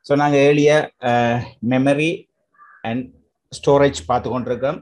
so நாங்கள் ஏழிய memory and storage பார்த்து கொண்டிருக்கோம்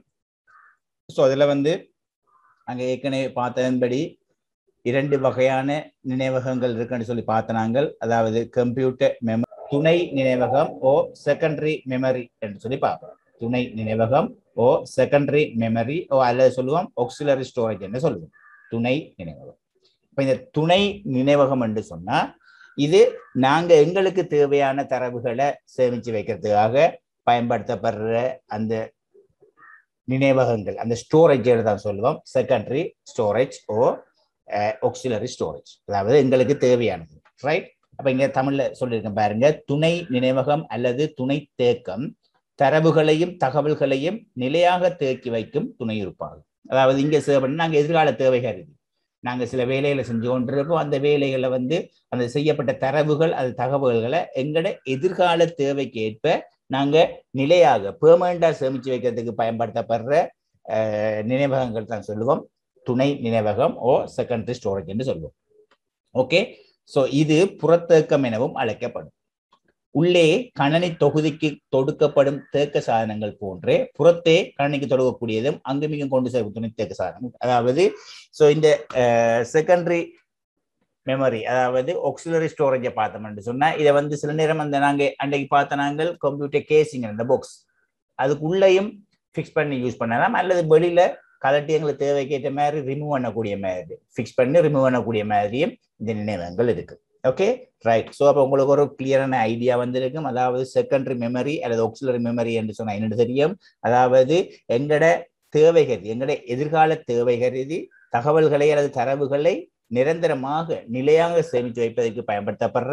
ஸோ அதில் வந்து நாங்கள் ஏற்கனவே பார்த்ததன்படி இரண்டு வகையான நினைவகங்கள் இருக்குன்னு சொல்லி பார்த்த நாங்கள் அதாவது கம்ப்யூட்டர் மெமரி துணை நினைவகம் ஓ செகண்டரி மெமரி என்று சொல்லி பார்ப்போம் துணை நினைவகம் ஓ செகண்டரி மெமரி ஓ அல்லது சொல்லுவோம் ஒக்சிலரி ஸ்டோரேஜ் என்று சொல்லுவோம் துணை நினைவகம் இப்போ இந்த துணை நினைவகம் என்று சொன்னா இது நாங்க எங்களுக்கு தேவையான தரவுகளை சேமிச்சு வைக்கிறதுக்காக பயன்படுத்தப்படுற அந்த நினைவகங்கள் அந்த ஸ்டோரேஜ் தான் சொல்லுவோம் secondary storage or auxiliary storage அதாவது எங்களுக்கு தேவையானது ரைட் அப்ப இங்க தமிழ்ல சொல்லியிருக்கேன் பாருங்க துணை நினைவகம் அல்லது துணை தேக்கம் தரவுகளையும் தகவல்களையும் நிலையாக தேக்கி வைக்கும் துணை இருப்பாகும் அதாவது இங்க சேவன் நாங்க எதிர்கால தேவைகள் இருக்கு நாங்க சில வேலைகளை செஞ்சு கொண்டிருப்போம் அந்த வேலைகளை வந்து அந்த செய்யப்பட்ட தரவுகள் அது தகவல்களை எங்கட எதிர்கால தேவைக்கு ஏற்ப நாங்க நிலையாக பெர்மனண்டா சேமிச்சு வைக்கிறதுக்கு பயன்படுத்தப்படுற நினைவகங்கள் தான் சொல்லுவோம் துணை நினைவகம் ஓ செகண்டரி ஸ்டோரேஜ் என்று சொல்லுவோம் ஓகே ஸோ இது புறத்தேக்கம் எனவும் அழைக்கப்படும் உள்ளே கணனி தொகுதிக்கு தொடுக்கப்படும் தேக்க சாதனங்கள் போன்றே புறத்தே கணனிக்கு தொடுக்கக்கூடியதும் அங்குமிகும் கொண்டு சேர்க்கும் துணை தேக்க சாதனம் அதாவது ஸோ இந்த செகண்டரி மெமரி அதாவது ஒக்சிலரி ஸ்டோரேஜை பார்த்தோம்னு சொன்னா இதை வந்து சில நேரம் அந்த நாங்கள் அன்றைக்கு பார்த்த நாங்கள் கம்ப்யூட்டர் கேசிங் அந்த பாக்ஸ் அதுக்குள்ளேயும் ஃபிக்ஸ் பண்ணி யூஸ் பண்ணலாம் அல்லது வெளியில கலட்டி எங்களுக்கு தேவைக்கேற்ற மாதிரி ரிமூவ் பண்ணக்கூடிய மாதிரி ஃபிக்ஸ் பண்ணி ரிமூவ் பண்ணக்கூடிய மாதிரியும் இந்த நினைவகங்கள் இருக்கு ஓகே ரைட் ஸோ அப்போ உங்களுக்கு ஒரு கிளியரான ஐடியா வந்திருக்கும் அதாவது செகண்டரி மெமரி அல்லது ஒக்சிலரி மெமரி என்று சொன்னால் என்னென்னு தெரியும் அதாவது எங்கட தேவைகள் எங்கட எதிர்கால தேவைகள் தகவல்களை அல்லது தரவுகளை நிரந்தரமாக நிலையாக சேமித்து வைப்பதற்கு பயன்படுத்தப்படுற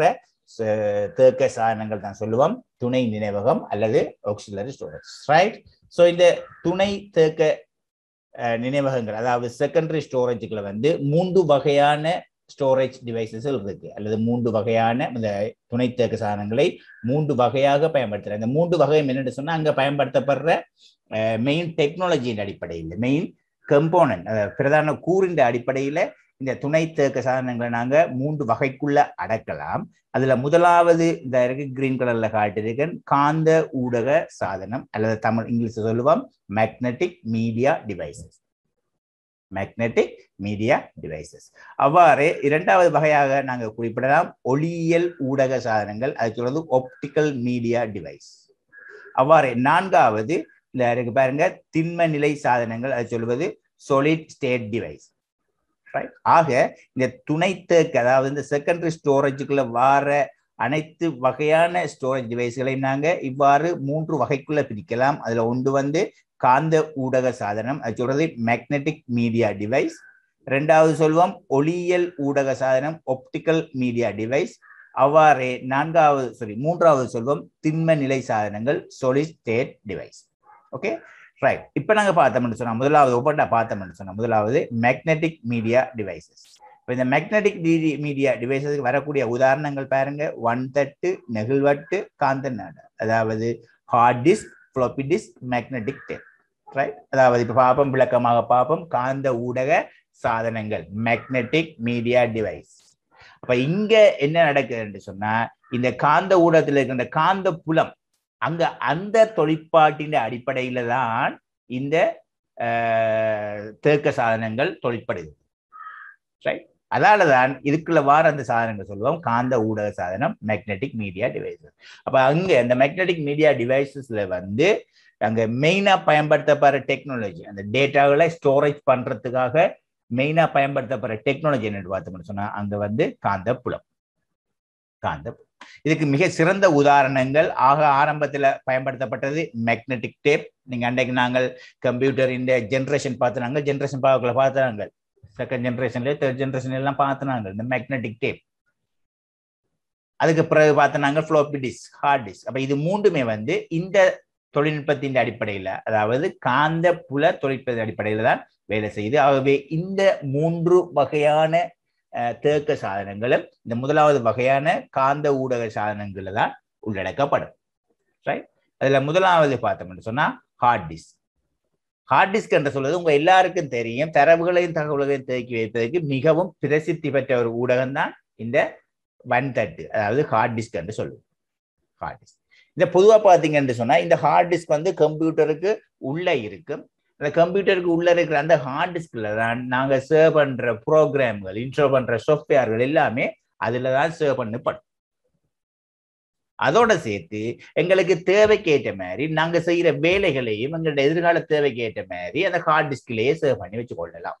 தேக்க சாதனங்கள் தான் சொல்லுவோம் துணை நினைவகம் அல்லது ஆக்சிலரி ஸ்டோரேஜ் ரைட் ஸோ இந்த துணை தேக்க நினைவகங்கள் அதாவது செகண்டரி ஸ்டோரேஜுக்குள்ள வந்து மூன்று வகையான ஸ்டோரேஜ் டிவைசஸ் இருக்கு அல்லது மூன்று வகையான இந்த துணை தேக்க சாதனங்களை மூன்று வகையாக பயன்படுத்துறாங்க இந்த மூன்று வகையும் என்னென்னு சொன்னா அங்க பயன்படுத்தப்படுற மெயின் டெக்னாலஜியின் அடிப்படையில் மெயின் கம்போனன்ட் பிரதான கூறின் அடிப்படையில இந்த துணை தேக்க சாதனங்களை நாங்க மூன்று வகைக்குள்ள அடக்கலாம் அதுல முதலாவது இந்த இருக்கு கிரீன் கலர்ல காட்டியிருக்கேன் காந்த ஊடக சாதனம் அல்லது தமிழ் இங்கிலீஷ் சொல்லுவோம் magnetic media devices magnetic media devices அவ்வாறு இரண்டாவது வகையாக நாங்கள் குறிப்பிடலாம் ஒளியியல் ஊடக சாதனங்கள் அது சொல்றது ஒப்டிக்கல் மீடியா டிவைஸ் அவ்வாறு நான்காவது இந்த இருக்கு பாருங்க திண்ம நிலை சாதனங்கள் அது சொல்வது சொலிட் ஸ்டேட் டிவைஸ் ரைட் ஆக இந்த துணை தேக்க அதாவது இந்த செகண்டரி ஸ்டோரேஜுக்குள்ள வார அனைத்து வகையான ஸ்டோரேஜ் டிவைஸ்களையும் நாங்க இவ்வாறு மூன்று வகைக்குள்ள பிரிக்கலாம் அதுல ஒன்று வந்து காந்த ஊடக சாதனம் அது சொல்றது மேக்னெட்டிக் மீடியா டிவைஸ் ரெண்டாவது சொல்வோம் ஒளியியல் ஊடக சாதனம் ஒப்டிக்கல் மீடியா டிவைஸ் அவ்வாறே நான்காவது சாரி மூன்றாவது சொல்வோம் திண்ம நிலை சாதனங்கள் solid state device okay right இப்போ நாங்கள் பார்த்தோம்னு சொன்னால் முதலாவது ஒவ்வொன்றா பார்த்தோம்னு சொன்னால் முதலாவது மேக்னெட்டிக் மீடியா டிவைசஸ் இப்போ இந்த மேக்னெட்டிக் மீடியா டிவைசஸ்க்கு வரக்கூடிய உதாரணங்கள் பாருங்க ஒன் தட்டு நெகிழ்வட்டு காந்த நாடு அதாவது hard disk floppy disk magnetic tape right அதாவது இப்போ பார்ப்போம் விளக்கமாக பார்ப்போம் காந்த ஊடக சாதனங்கள் மேக்னெட்டிக் மீடியா டிவைஸ் அப்ப இங்க என்ன நடக்குதுன்னு சொன்னா இந்த காந்த ஊடகத்தில் இருக்கின்ற காந்த புலம் அங்க அந்த தொழிற்பாட்டின் அடிப்படையில தான் இந்த தேக்க சாதனங்கள் தொழிற்படுது ரைட் அதால தான் இதுக்குள்ள வார அந்த சாதனங்கள் சொல்லுவோம் காந்த ஊடக சாதனம் மேக்னெட்டிக் மீடியா டிவைசஸ் அப்ப அங்க அந்த மேக்னெட்டிக் மீடியா டிவைசஸ்ல வந்து அங்க மெயினா பயன்படுத்தப்படுற டெக்னாலஜி அந்த டேட்டாகளை ஸ்டோரேஜ் பண்றதுக்காக மெயினா பயன்படுத்தப்படுற டெக்னாலஜி என்னன்னு பார்த்தோம்னு சொன்னா அங்க வந்து காந்த புலம் காந்த இதுக்கு மிக சிறந்த உதாரணங்கள் ஆக ஆரம்பத்தில் பயன்படுத்தப்பட்டது மேக்னெட்டிக் டேப் நீங்க அன்றைக்கு நாங்கள் கம்ப்யூட்டரின் ஜென்ரேஷன் பார்த்துனாங்க ஜென்ரேஷன் பார்க்கல பார்த்துனாங்க செகண்ட் ஜென்ரேஷன்ல தேர்ட் ஜென்ரேஷன் எல்லாம் பார்த்துனாங்க இந்த மேக்னெட்டிக் டேப் அதுக்கு பிறகு பார்த்தனாங்க ஃப்ளோப்பி டிஸ்க் ஹார்ட் டிஸ்க் அப்ப இது மூன்றுமே வந்து இந்த தொழில்நுட்பத்தின் அடிப்படையில் அதாவது காந்த புல தொழில்நுட்பத்தின் அடிப்படையில் தான் வேலை செய்யுது ஆகவே இந்த மூன்று வகையான தேக்க சாதனங்களும் இந்த முதலாவது வகையான காந்த ஊடக சாதனங்கள்ல தான் உள்ளடக்கப்படும் ரைட் அதுல முதலாவது பார்த்தோம்னு சொன்னா ஹார்ட் டிஸ்க் ஹார்ட் டிஸ்க் என்று சொல்வது உங்க எல்லாருக்கும் தெரியும் தரவுகளையும் தகவல்களையும் தேக்கி வைப்பதற்கு மிகவும் பிரசித்தி பெற்ற ஒரு ஊடகம் தான் இந்த வன்தட்டு அதாவது ஹார்ட் டிஸ்க் என்று சொல்லுவோம் ஹார்ட் டிஸ்க் இந்த பொதுவா பாத்தீங்கன்னு சொன்னா இந்த ஹார்ட் டிஸ்க் வந்து கம்ப்யூட்டருக்கு உள்ள இருக்கும் அந்த கம்ப்யூட்டருக்கு உள்ள இருக்கிற அந்த ஹார்ட் டிஸ்க்ல தான் நாங்க சேவ் பண்ற ப்ரோக்ராம்கள் இன்ஸ்டால் பண்ற சாஃப்ட்வேர்கள் எல்லாமே அதுல தான் சேவ் பண்ணப்படும் அதோட சேர்த்து எங்களுக்கு தேவைக்கு ஏற்ற மாதிரி நாங்க செய்யற வேலைகளையும் எங்களோட எதிர்கால தேவைக்கு ஏற்ற மாதிரி அந்த ஹார்ட் டிஸ்க்லயே சேவ் பண்ணி வச்சு கொள்ளலாம்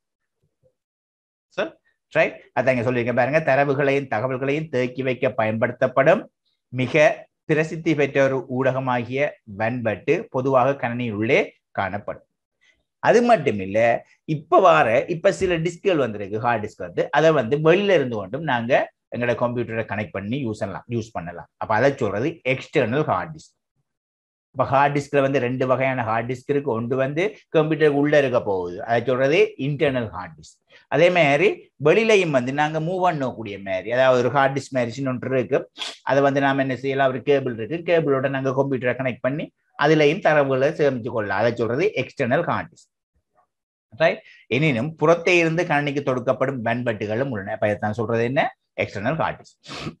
ரைட் அதாங்க சொல்லியிருக்கேன் பாருங்க தரவுகளையும் தகவல்களையும் தேக்கி வைக்க பயன்படுத்தப்படும் மிக பிரசித்தி பெற்ற ஒரு ஊடகமாகிய வன்பட்டு பொதுவாக கணினியில் உள்ளே காணப்படும் அது மட்டும் இல்ல இப்ப வார இப்ப சில டிஸ்குகள் வந்திருக்கு ஹார்ட் டிஸ்க் வந்து அதை வந்து வெளியில இருந்து கொண்டும் நாங்க எங்களோட கம்ப்யூட்டரை கனெக்ட் பண்ணி யூஸ் பண்ணலாம் யூஸ் பண்ணலாம் அப்ப அதை சொல்றது எக்ஸ்டர்னல் ஹார்ட் டிஸ்க் இப்போ ஹார்ட் டிஸ்க்ல வந்து ரெண்டு வகையான ஹார்ட் டிஸ்க் இருக்கு ஒன்று வந்து கம்ப்யூட்டருக்கு உள்ள இருக்க போகுது அதை சொல்றது இன்டர்னல் ஹார்ட் டிஸ்க் அதே மாதிரி வெளியிலையும் வந்து நாங்க மூவ் பண்ணக்கூடிய மாதிரி அதாவது ஒரு ஹார்ட் டிஸ்க் மாதிரி ஒன்று இருக்கு அதை வந்து நாம என்ன செய்யலாம் ஒரு கேபிள் இருக்கு கேபிளோட நாங்க கம்ப்யூட்டரை கனெக்ட் பண்ணி அதுலயும் தரவுகளை சேமிச்சு கொள்ளலாம் அதை சொல்றது எக்ஸ்டர்னல் ஹார்ட் டிஸ்க் ரைட் எனினும் புறத்தே இருந்து கணினிக்கு தொடுக்கப்படும் பயன்பட்டுகளும் உள்ளன பயத்தான் சொல்றது என்ன எக்ஸ்டர்னல் ஹார்ட் டிஸ்க்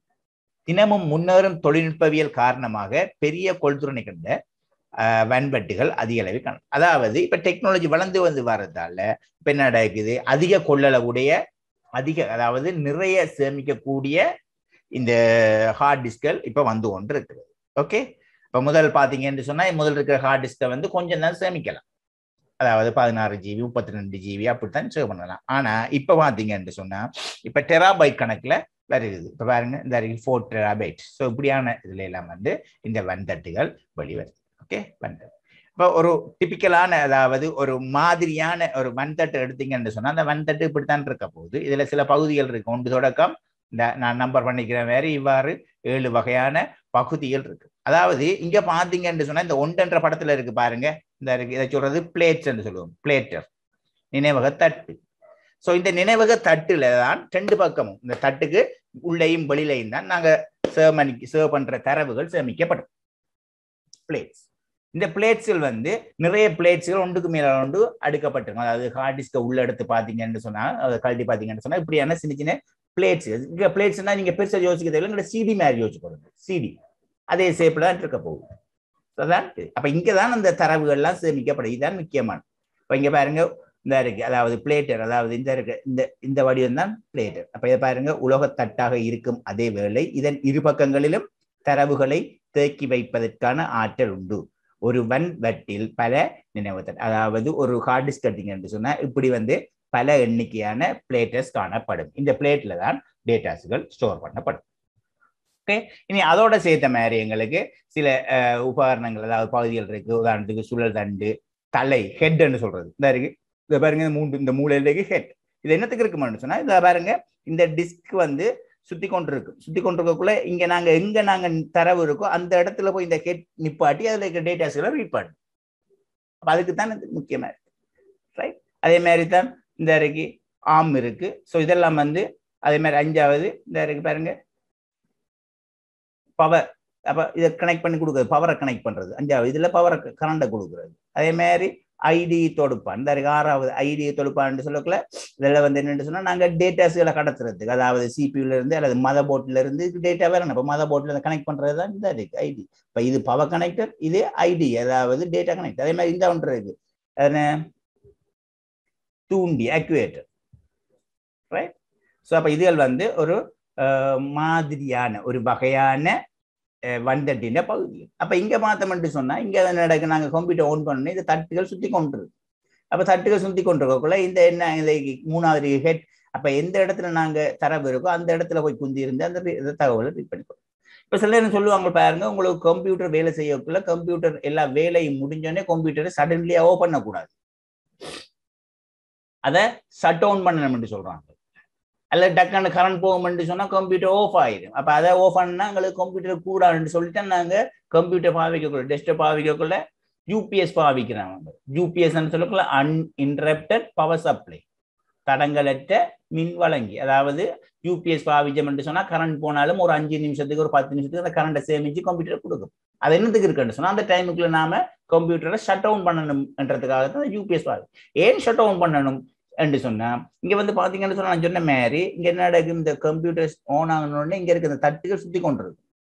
தினமும் முன்னேறும் தொழில்நுட்பவியல் காரணமாக பெரிய கொள்துறை கொண்ட வன்பட்டுகள் அதிக அளவில் காணும் அதாவது இப்ப டெக்னாலஜி வளர்ந்து வந்து வர்றதால இப்ப என்ன நடக்குது அதிக கொள்ளளவுடைய அதிக அதாவது நிறைய சேமிக்கக்கூடிய இந்த ஹார்ட் டிஸ்கள் இப்ப வந்து கொண்டு இருக்குது ஓகே இப்ப முதல் பாத்தீங்கன்னு சொன்னா முதல் இருக்கிற ஹார்ட் டிஸ்கை வந்து கொஞ்சம் தான் சேமிக்கலாம் அதாவது பதினாறு ஜிபி முப்பத்தி ரெண்டு ஜிபி அப்படித்தான் சேவ் பண்ணலாம் ஆனா இப்ப பாத்தீங்கன்னு சொன்னா இப்ப டெராபைட் கணக்குல வருது இப்ப பாருங்க இந்த ஃபோர் டெராபைட் ஸோ இப்படியான இதுல எல்லாம் வந்து இந்த வந்தட்டுகள் வெளிவருது ஓகே வந்தட்டு இப்போ ஒரு டிபிக்கலான அதாவது ஒரு மாதிரியான ஒரு வன்தட்டு எடுத்தீங்கன்னு சொன்னா அந்த வன்தட்டு இப்படித்தான் இருக்க போகுது இதுல சில பகுதிகள் இருக்கு ஒன்று தொடக்கம் இந்த நான் நம்பர் பண்ணிக்கிற மாதிரி இவ்வாறு ஏழு வகையான பகுதிகள் இருக்கு அதாவது இங்க பாத்தீங்கன்னு சொன்னா இந்த ஒன்றென்ற படத்துல இருக்கு பாருங்க இந்த இருக்கு இதை சொல்றது பிளேட்ஸ் என்று சொல்லுவோம் பிளேட்டர் நினைவக தட்டு ஸோ இந்த நினைவக தட்டுல தான் ரெண்டு பக்கமும் இந்த தட்டுக்கு உள்ளேயும் வெளியிலையும் தான் நாங்க சேவ் பண்ணி சேவ் பண்ற தரவுகள் சேமிக்கப்படும் பிளேட்ஸ் இந்த பிளேட்ஸில் வந்து நிறைய பிளேட்ஸ்கள் ஒன்றுக்கு மேல ஒன்று அடுக்கப்பட்டிருக்கும் அதாவது ஹார்ட் டிஸ்கை உள்ள எடுத்து பாத்தீங்கன்னு சொன்னா அதை கழட்டி பாத்தீங்கன்னு சொன்னா இப்படியான சின்ன சின்ன பிளேட்ஸ் இங்க பிளேட்ஸ்னா நீங்க பெருசா யோசிக்க தேவையில்லை சிடி மாதிரி யோசிக்கணும் சிடி அதே ஷேப்ல தான் இருக்க போகுது அதான் அப்ப இங்கதான் அந்த தரவுகள்லாம் சேமிக்கப்படும் இதுதான் முக்கியமான இப்ப இங்க பாருங்க இந்த இருக்கு அதாவது பிளேட்டர் அதாவது இந்த இருக்கு இந்த இந்த வடிவம் தான் பிளேட்டர் அப்ப இதை பாருங்க உலோகத்தட்டாக இருக்கும் அதே வேளை இதன் இரு பக்கங்களிலும் தரவுகளை தேக்கி வைப்பதற்கான ஆற்றல் உண்டு ஒரு வன் வட்டில் பல நினைவுத்தட் அதாவது ஒரு ஹார்ட் டிஸ்க் எடுத்தீங்கன்னு சொன்னா இப்படி வந்து பல எண்ணிக்கையான பிளேட்டர்ஸ் காணப்படும் இந்த பிளேட்ல தான் டேட்டாஸ்கள் ஸ்டோர் பண்ணப்படும் ஓகே இனி அதோட சேர்த்த மாதிரி எங்களுக்கு சில உபகரணங்கள் அதாவது பகுதிகள் இருக்கு உதாரணத்துக்கு சுழல் தண்டு தலை ஹெட்ன்னு சொல்றது இந்த இருக்கு இதை பாருங்க மூன்று இந்த மூலையில இருக்கு ஹெட் இது என்னத்துக்கு இருக்குமான்னு சொன்னா இதை பாருங்க இந்த டிஸ்க் வந்து சுத்தி கொண்டிருக்கு சுத்தி கொண்டிருக்கக்குள்ள இங்க நாங்க எங்க நாங்க தரவு இருக்கோ அந்த இடத்துல போய் இந்த ஹெட் நிப்பாட்டி அதுல இருக்க டேட்டாஸ்களை ரீட் பண்ணும் அப்ப அதுக்கு தான் முக்கியமா இருக்கு ரைட் அதே மாதிரி தான் இந்த இருக்கு ஆம் இருக்கு ஸோ இதெல்லாம் வந்து அதே மாதிரி அஞ்சாவது இந்த இருக்கு பாருங்க பவர் அப்ப இதை கனெக்ட் பண்ணி கொடுக்குறது பவரை கனெக்ட் பண்றது அஞ்சாவது இதுல பவரை கரண்டை கொடுக்குறது அதே மாதிரி ஐடி தொடுப்பான் இந்த ஆறாவது ஐடி தொடுப்பான்னு சொல்லக்குள்ள இதுல வந்து என்னன்னு சொன்னா நாங்க டேட்டாஸ்களை கடத்துறதுக்கு அதாவது சிபியூல இருந்து அல்லது மத போர்ட்ல இருந்து டேட்டா வேற இப்போ மத போர்ட்ல கனெக்ட் பண்றது தான் இந்த இருக்கு ஐடி இப்ப இது பவர் கனெக்டர் இது ஐடி அதாவது டேட்டா கனெக்ட் அதே மாதிரி இந்த ஒன்று இருக்கு என்ன தூண்டி ஆக்டிவேட்டர் ரைட் ஸோ அப்ப இதுகள் வந்து ஒரு மாதிரியான ஒரு வகையான வந்தட்டின பகுதி அப்ப இங்க பார்த்தோம்னு சொன்னா இங்க நடக்கு நாங்க கம்ப்யூட்டர் ஓன் பண்ணணும் இந்த தட்டுகள் சுத்தி கொண்டிருக்கு அப்ப தட்டுகள் சுத்தி கொண்டிருக்கக்குள்ள இந்த என்ன இந்த மூணாவது ஹெட் அப்ப எந்த இடத்துல நாங்க தரவு இருக்கோ அந்த இடத்துல போய் குந்தி இருந்து அந்த தகவலை ரீட் பண்ணிக்கணும் இப்ப சில என்ன சொல்லுவாங்க பாருங்க உங்களுக்கு கம்ப்யூட்டர் வேலை செய்யக்குள்ள கம்ப்யூட்டர் எல்லா வேலையும் முடிஞ்சோடனே கம்ப்யூட்டரை சடன்லியா ஓப்பன் பண்ணக்கூடாது அதை ஷட் டவுன் பண்ணணும்னு சொல்றாங்க அல்ல டக்குன்னு கரண்ட் போகும்னு சொன்னா கம்ப்யூட்டர் ஆஃப் ஆயிடும் அப்ப அதை ஆஃப் பண்ணா எங்களுக்கு கம்ப்யூட்டர் கூடாதுன்னு சொல்லிட்டு நாங்க கம்ப்யூட்டர் பாவிக்கக்குள்ள டெஸ்க்டாப் பாவிக்கக்குள்ள யூபிஎஸ் பாவிக்கிறாங்க யூபிஎஸ் சொல்லக்குள்ள அன்இன்டரப்டட் பவர் சப்ளை தடங்களற்ற மின் வழங்கி அதாவது யூபிஎஸ் பாவிச்சோம் என்று சொன்னா கரண்ட் போனாலும் ஒரு அஞ்சு நிமிஷத்துக்கு ஒரு பத்து நிமிஷத்துக்கு அந்த கரண்டை சேமிச்சு கம்ப்யூட்டர் கொடுக்கும் அது என்னத்துக்கு இருக்குன்னு சொன்னா அந்த டைமுக்குள்ள நாம கம்ப்யூட்டரை ஷட் டவுன் பண்ணணும்ன்றதுக்காக தான் யூபிஎஸ் பாவி ஏன் ஷட் டவுன் பண்ணணும் என்று சொன்னா இங்க வந்து பாத்தீங்கன்னு சொன்னா நான் சொன்ன மாதிரி இங்க என்ன நடக்கும் இந்த கம்ப்யூட்டர்ஸ் ஆன் ஆகணும்னு இங்க இருக்க இந்த தட்டுகள் சுத்தி கொண்டிருக்கு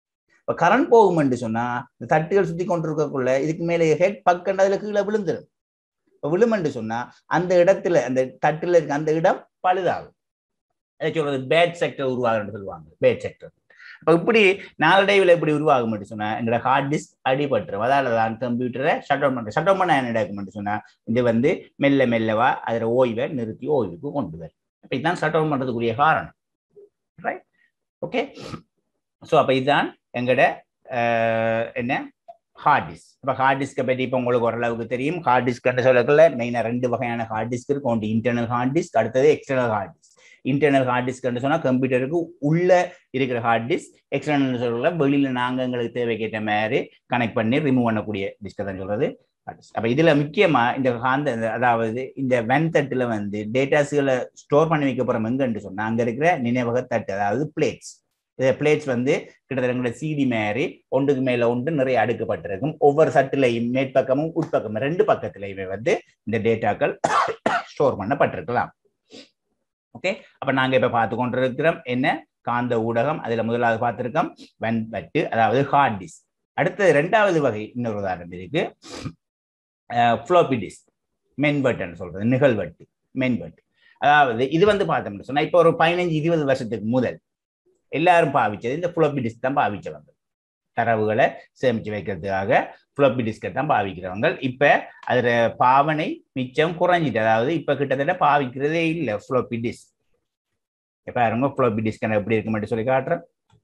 இப்ப கரண்ட் போகும் என்று சொன்னா இந்த தட்டுகள் சுத்தி கொண்டிருக்கக்குள்ள இதுக்கு மேலே ஹெட் பக்கம் அதுல கீழே விழுந்துடும் இப்ப விழுமென்று சொன்னா அந்த இடத்துல அந்த தட்டுல இருக்க அந்த இடம் பழுதாகும் அதை சொல்றது பேட் செக்டர் உருவாகுன்னு சொல்லுவாங்க பேட் செக்டர் அப்ப இப்படி நாளடைவில் எப்படி உருவாகும் என்று சொன்னா எங்களோட ஹார்ட் டிஸ்க் அடிபட்டுரும் அதால தான் கம்ப்யூட்டரை ஷட் டவுன் பண்ற ஷட் டவுன் பண்ண என்ன நடக்கும் சொன்னா இது வந்து மெல்ல மெல்லவா அதில் ஓய்வை நிறுத்தி ஓய்வுக்கு கொண்டு வரும் அப்ப இதுதான் ஷட் டவுன் பண்றதுக்குரிய காரணம் ரைட் ஓகே ஸோ அப்ப இதுதான் எங்களோட என்ன ஹார்ட் டிஸ்க் இப்போ ஹார்ட் டிஸ்கை பற்றி இப்போ உங்களுக்கு ஓரளவுக்கு தெரியும் ஹார்ட் டிஸ்க்னு சொல்லக்குள்ள மெயினாக ரெண்டு வகையான ஹார்ட் டிஸ்க் இருக்கும் ஒன்று இன்டர்னல் ஹார்ட் டிஸ்க் அடுத்தது external hard disk internal hard டிஸ்க்னு சொன்னால் கம்ப்யூட்டருக்கு உள்ள இருக்கிற ஹார்ட் டிஸ்க் எக்ஸ்டர்னல் சொல்லல வெளியில் நாங்கள் எங்களுக்கு தேவைக்கேற்ற மாதிரி கனெக்ட் பண்ணி ரிமூவ் பண்ணக்கூடிய டிஸ்கை தான் சொல்றது அப்ப இதுல முக்கியமா இந்த காந்த அதாவது இந்த வென் தட்டுல வந்து டேட்டாஸ்களை ஸ்டோர் பண்ணி வைக்க போறோம் எங்கன்னு சொன்னா அங்க இருக்கிற நினைவக தட்டு அதாவது பிளேட்ஸ் பிளேட்ஸ் வந்து கிட்டத்தட்ட எங்களோட சிடி மாதிரி ஒன்றுக்கு மேல ஒன்று நிறைய அடுக்கப்பட்டிருக்கும் ஒவ்வொரு சட்டிலையும் மேற்பக்கமும் உட்பக்கமும் ரெண்டு பக்கத்திலையுமே வந்து இந்த டேட்டாக்கள் ஸ்டோர் பண்ணப்பட்டிருக்கலாம் ஓகே அப்ப நாங்க இப்ப பார்த்து கொண்டிருக்கிறோம் என்ன காந்த ஊடகம் அதுல முதலாவது பார்த்திருக்கோம் வென் பட்டு அதாவது ஹார்ட் டிஸ்க் அடுத்தது ரெண்டாவது வகை இன்னொரு உதாரணம் இருக்கு ஃப்ளோபி டிஸ்க் மென்வெட்டுன்னு சொல்றது நிகழ்வட்டு மென்வெட்டு அதாவது இது வந்து பார்த்தோம்னு சொன்னா இப்போ ஒரு பதினஞ்சு இருபது வருஷத்துக்கு முதல் எல்லாரும் பாவிச்சது இந்த ஃப்ளோபி டிஸ்க் தான் பாவிச்சவங்க தரவுகளை சேமிச்சு வைக்கிறதுக்காக ஃப்ளோபி டிஸ்கை தான் பாவிக்கிறவங்க இப்ப அதுல பாவனை மிச்சம் குறைஞ்சிட்டு அதாவது இப்ப கிட்டத்தட்ட பாவிக்கிறதே இல்லை ஃப்ளோபி டிஸ்க் பாருங்க ஃப்ளோபி டிஸ்க் எப்படி இருக்கு மட்டும் சொல்லி காட்டுறேன்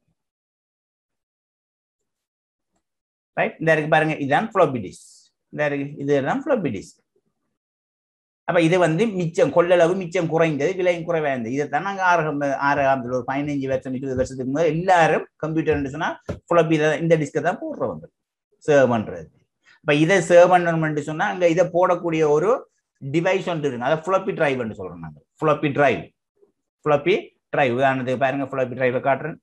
ரைட் இந்த இருக்கு பாருங்க இதுதான் ஃப்ளோபி டிஸ்க் இந்த இருக்கு இதுதான் ஃப்ளோபி டிஸ்க் அப்ப இது வந்து மிச்சம் கொள்ளளவு மிச்சம் குறைந்தது விலையும் குறைவாக இதைத்தான் நாங்கள் ஆறாம் ஆறாம் ஒரு பதினஞ்சு வருஷம் இருபது வருஷத்துக்கு முதல் எல்லாரும் கம்ப்யூட்டர் சொன்னா ஃப்ளோபி இந்த டிஸ்கை தான் போடுறவங்க சேவ் பண்றது இப்ப இதை சேவ் பண்ணணும்னு சொன்னா அங்க இதை போடக்கூடிய ஒரு டிவைஸ் ஒன்று இருக்கு அதை ஃப்ளோப்பி டிரைவ்னு சொல்றோம் நாங்கள் ஃப்ளோப்பி டிரைவ் ஃப்ளோப்பி டிரைவ் உதாரணத்துக்கு பாருங்க ஃப்ளோப்பி டிரைவை காட்டுறேன்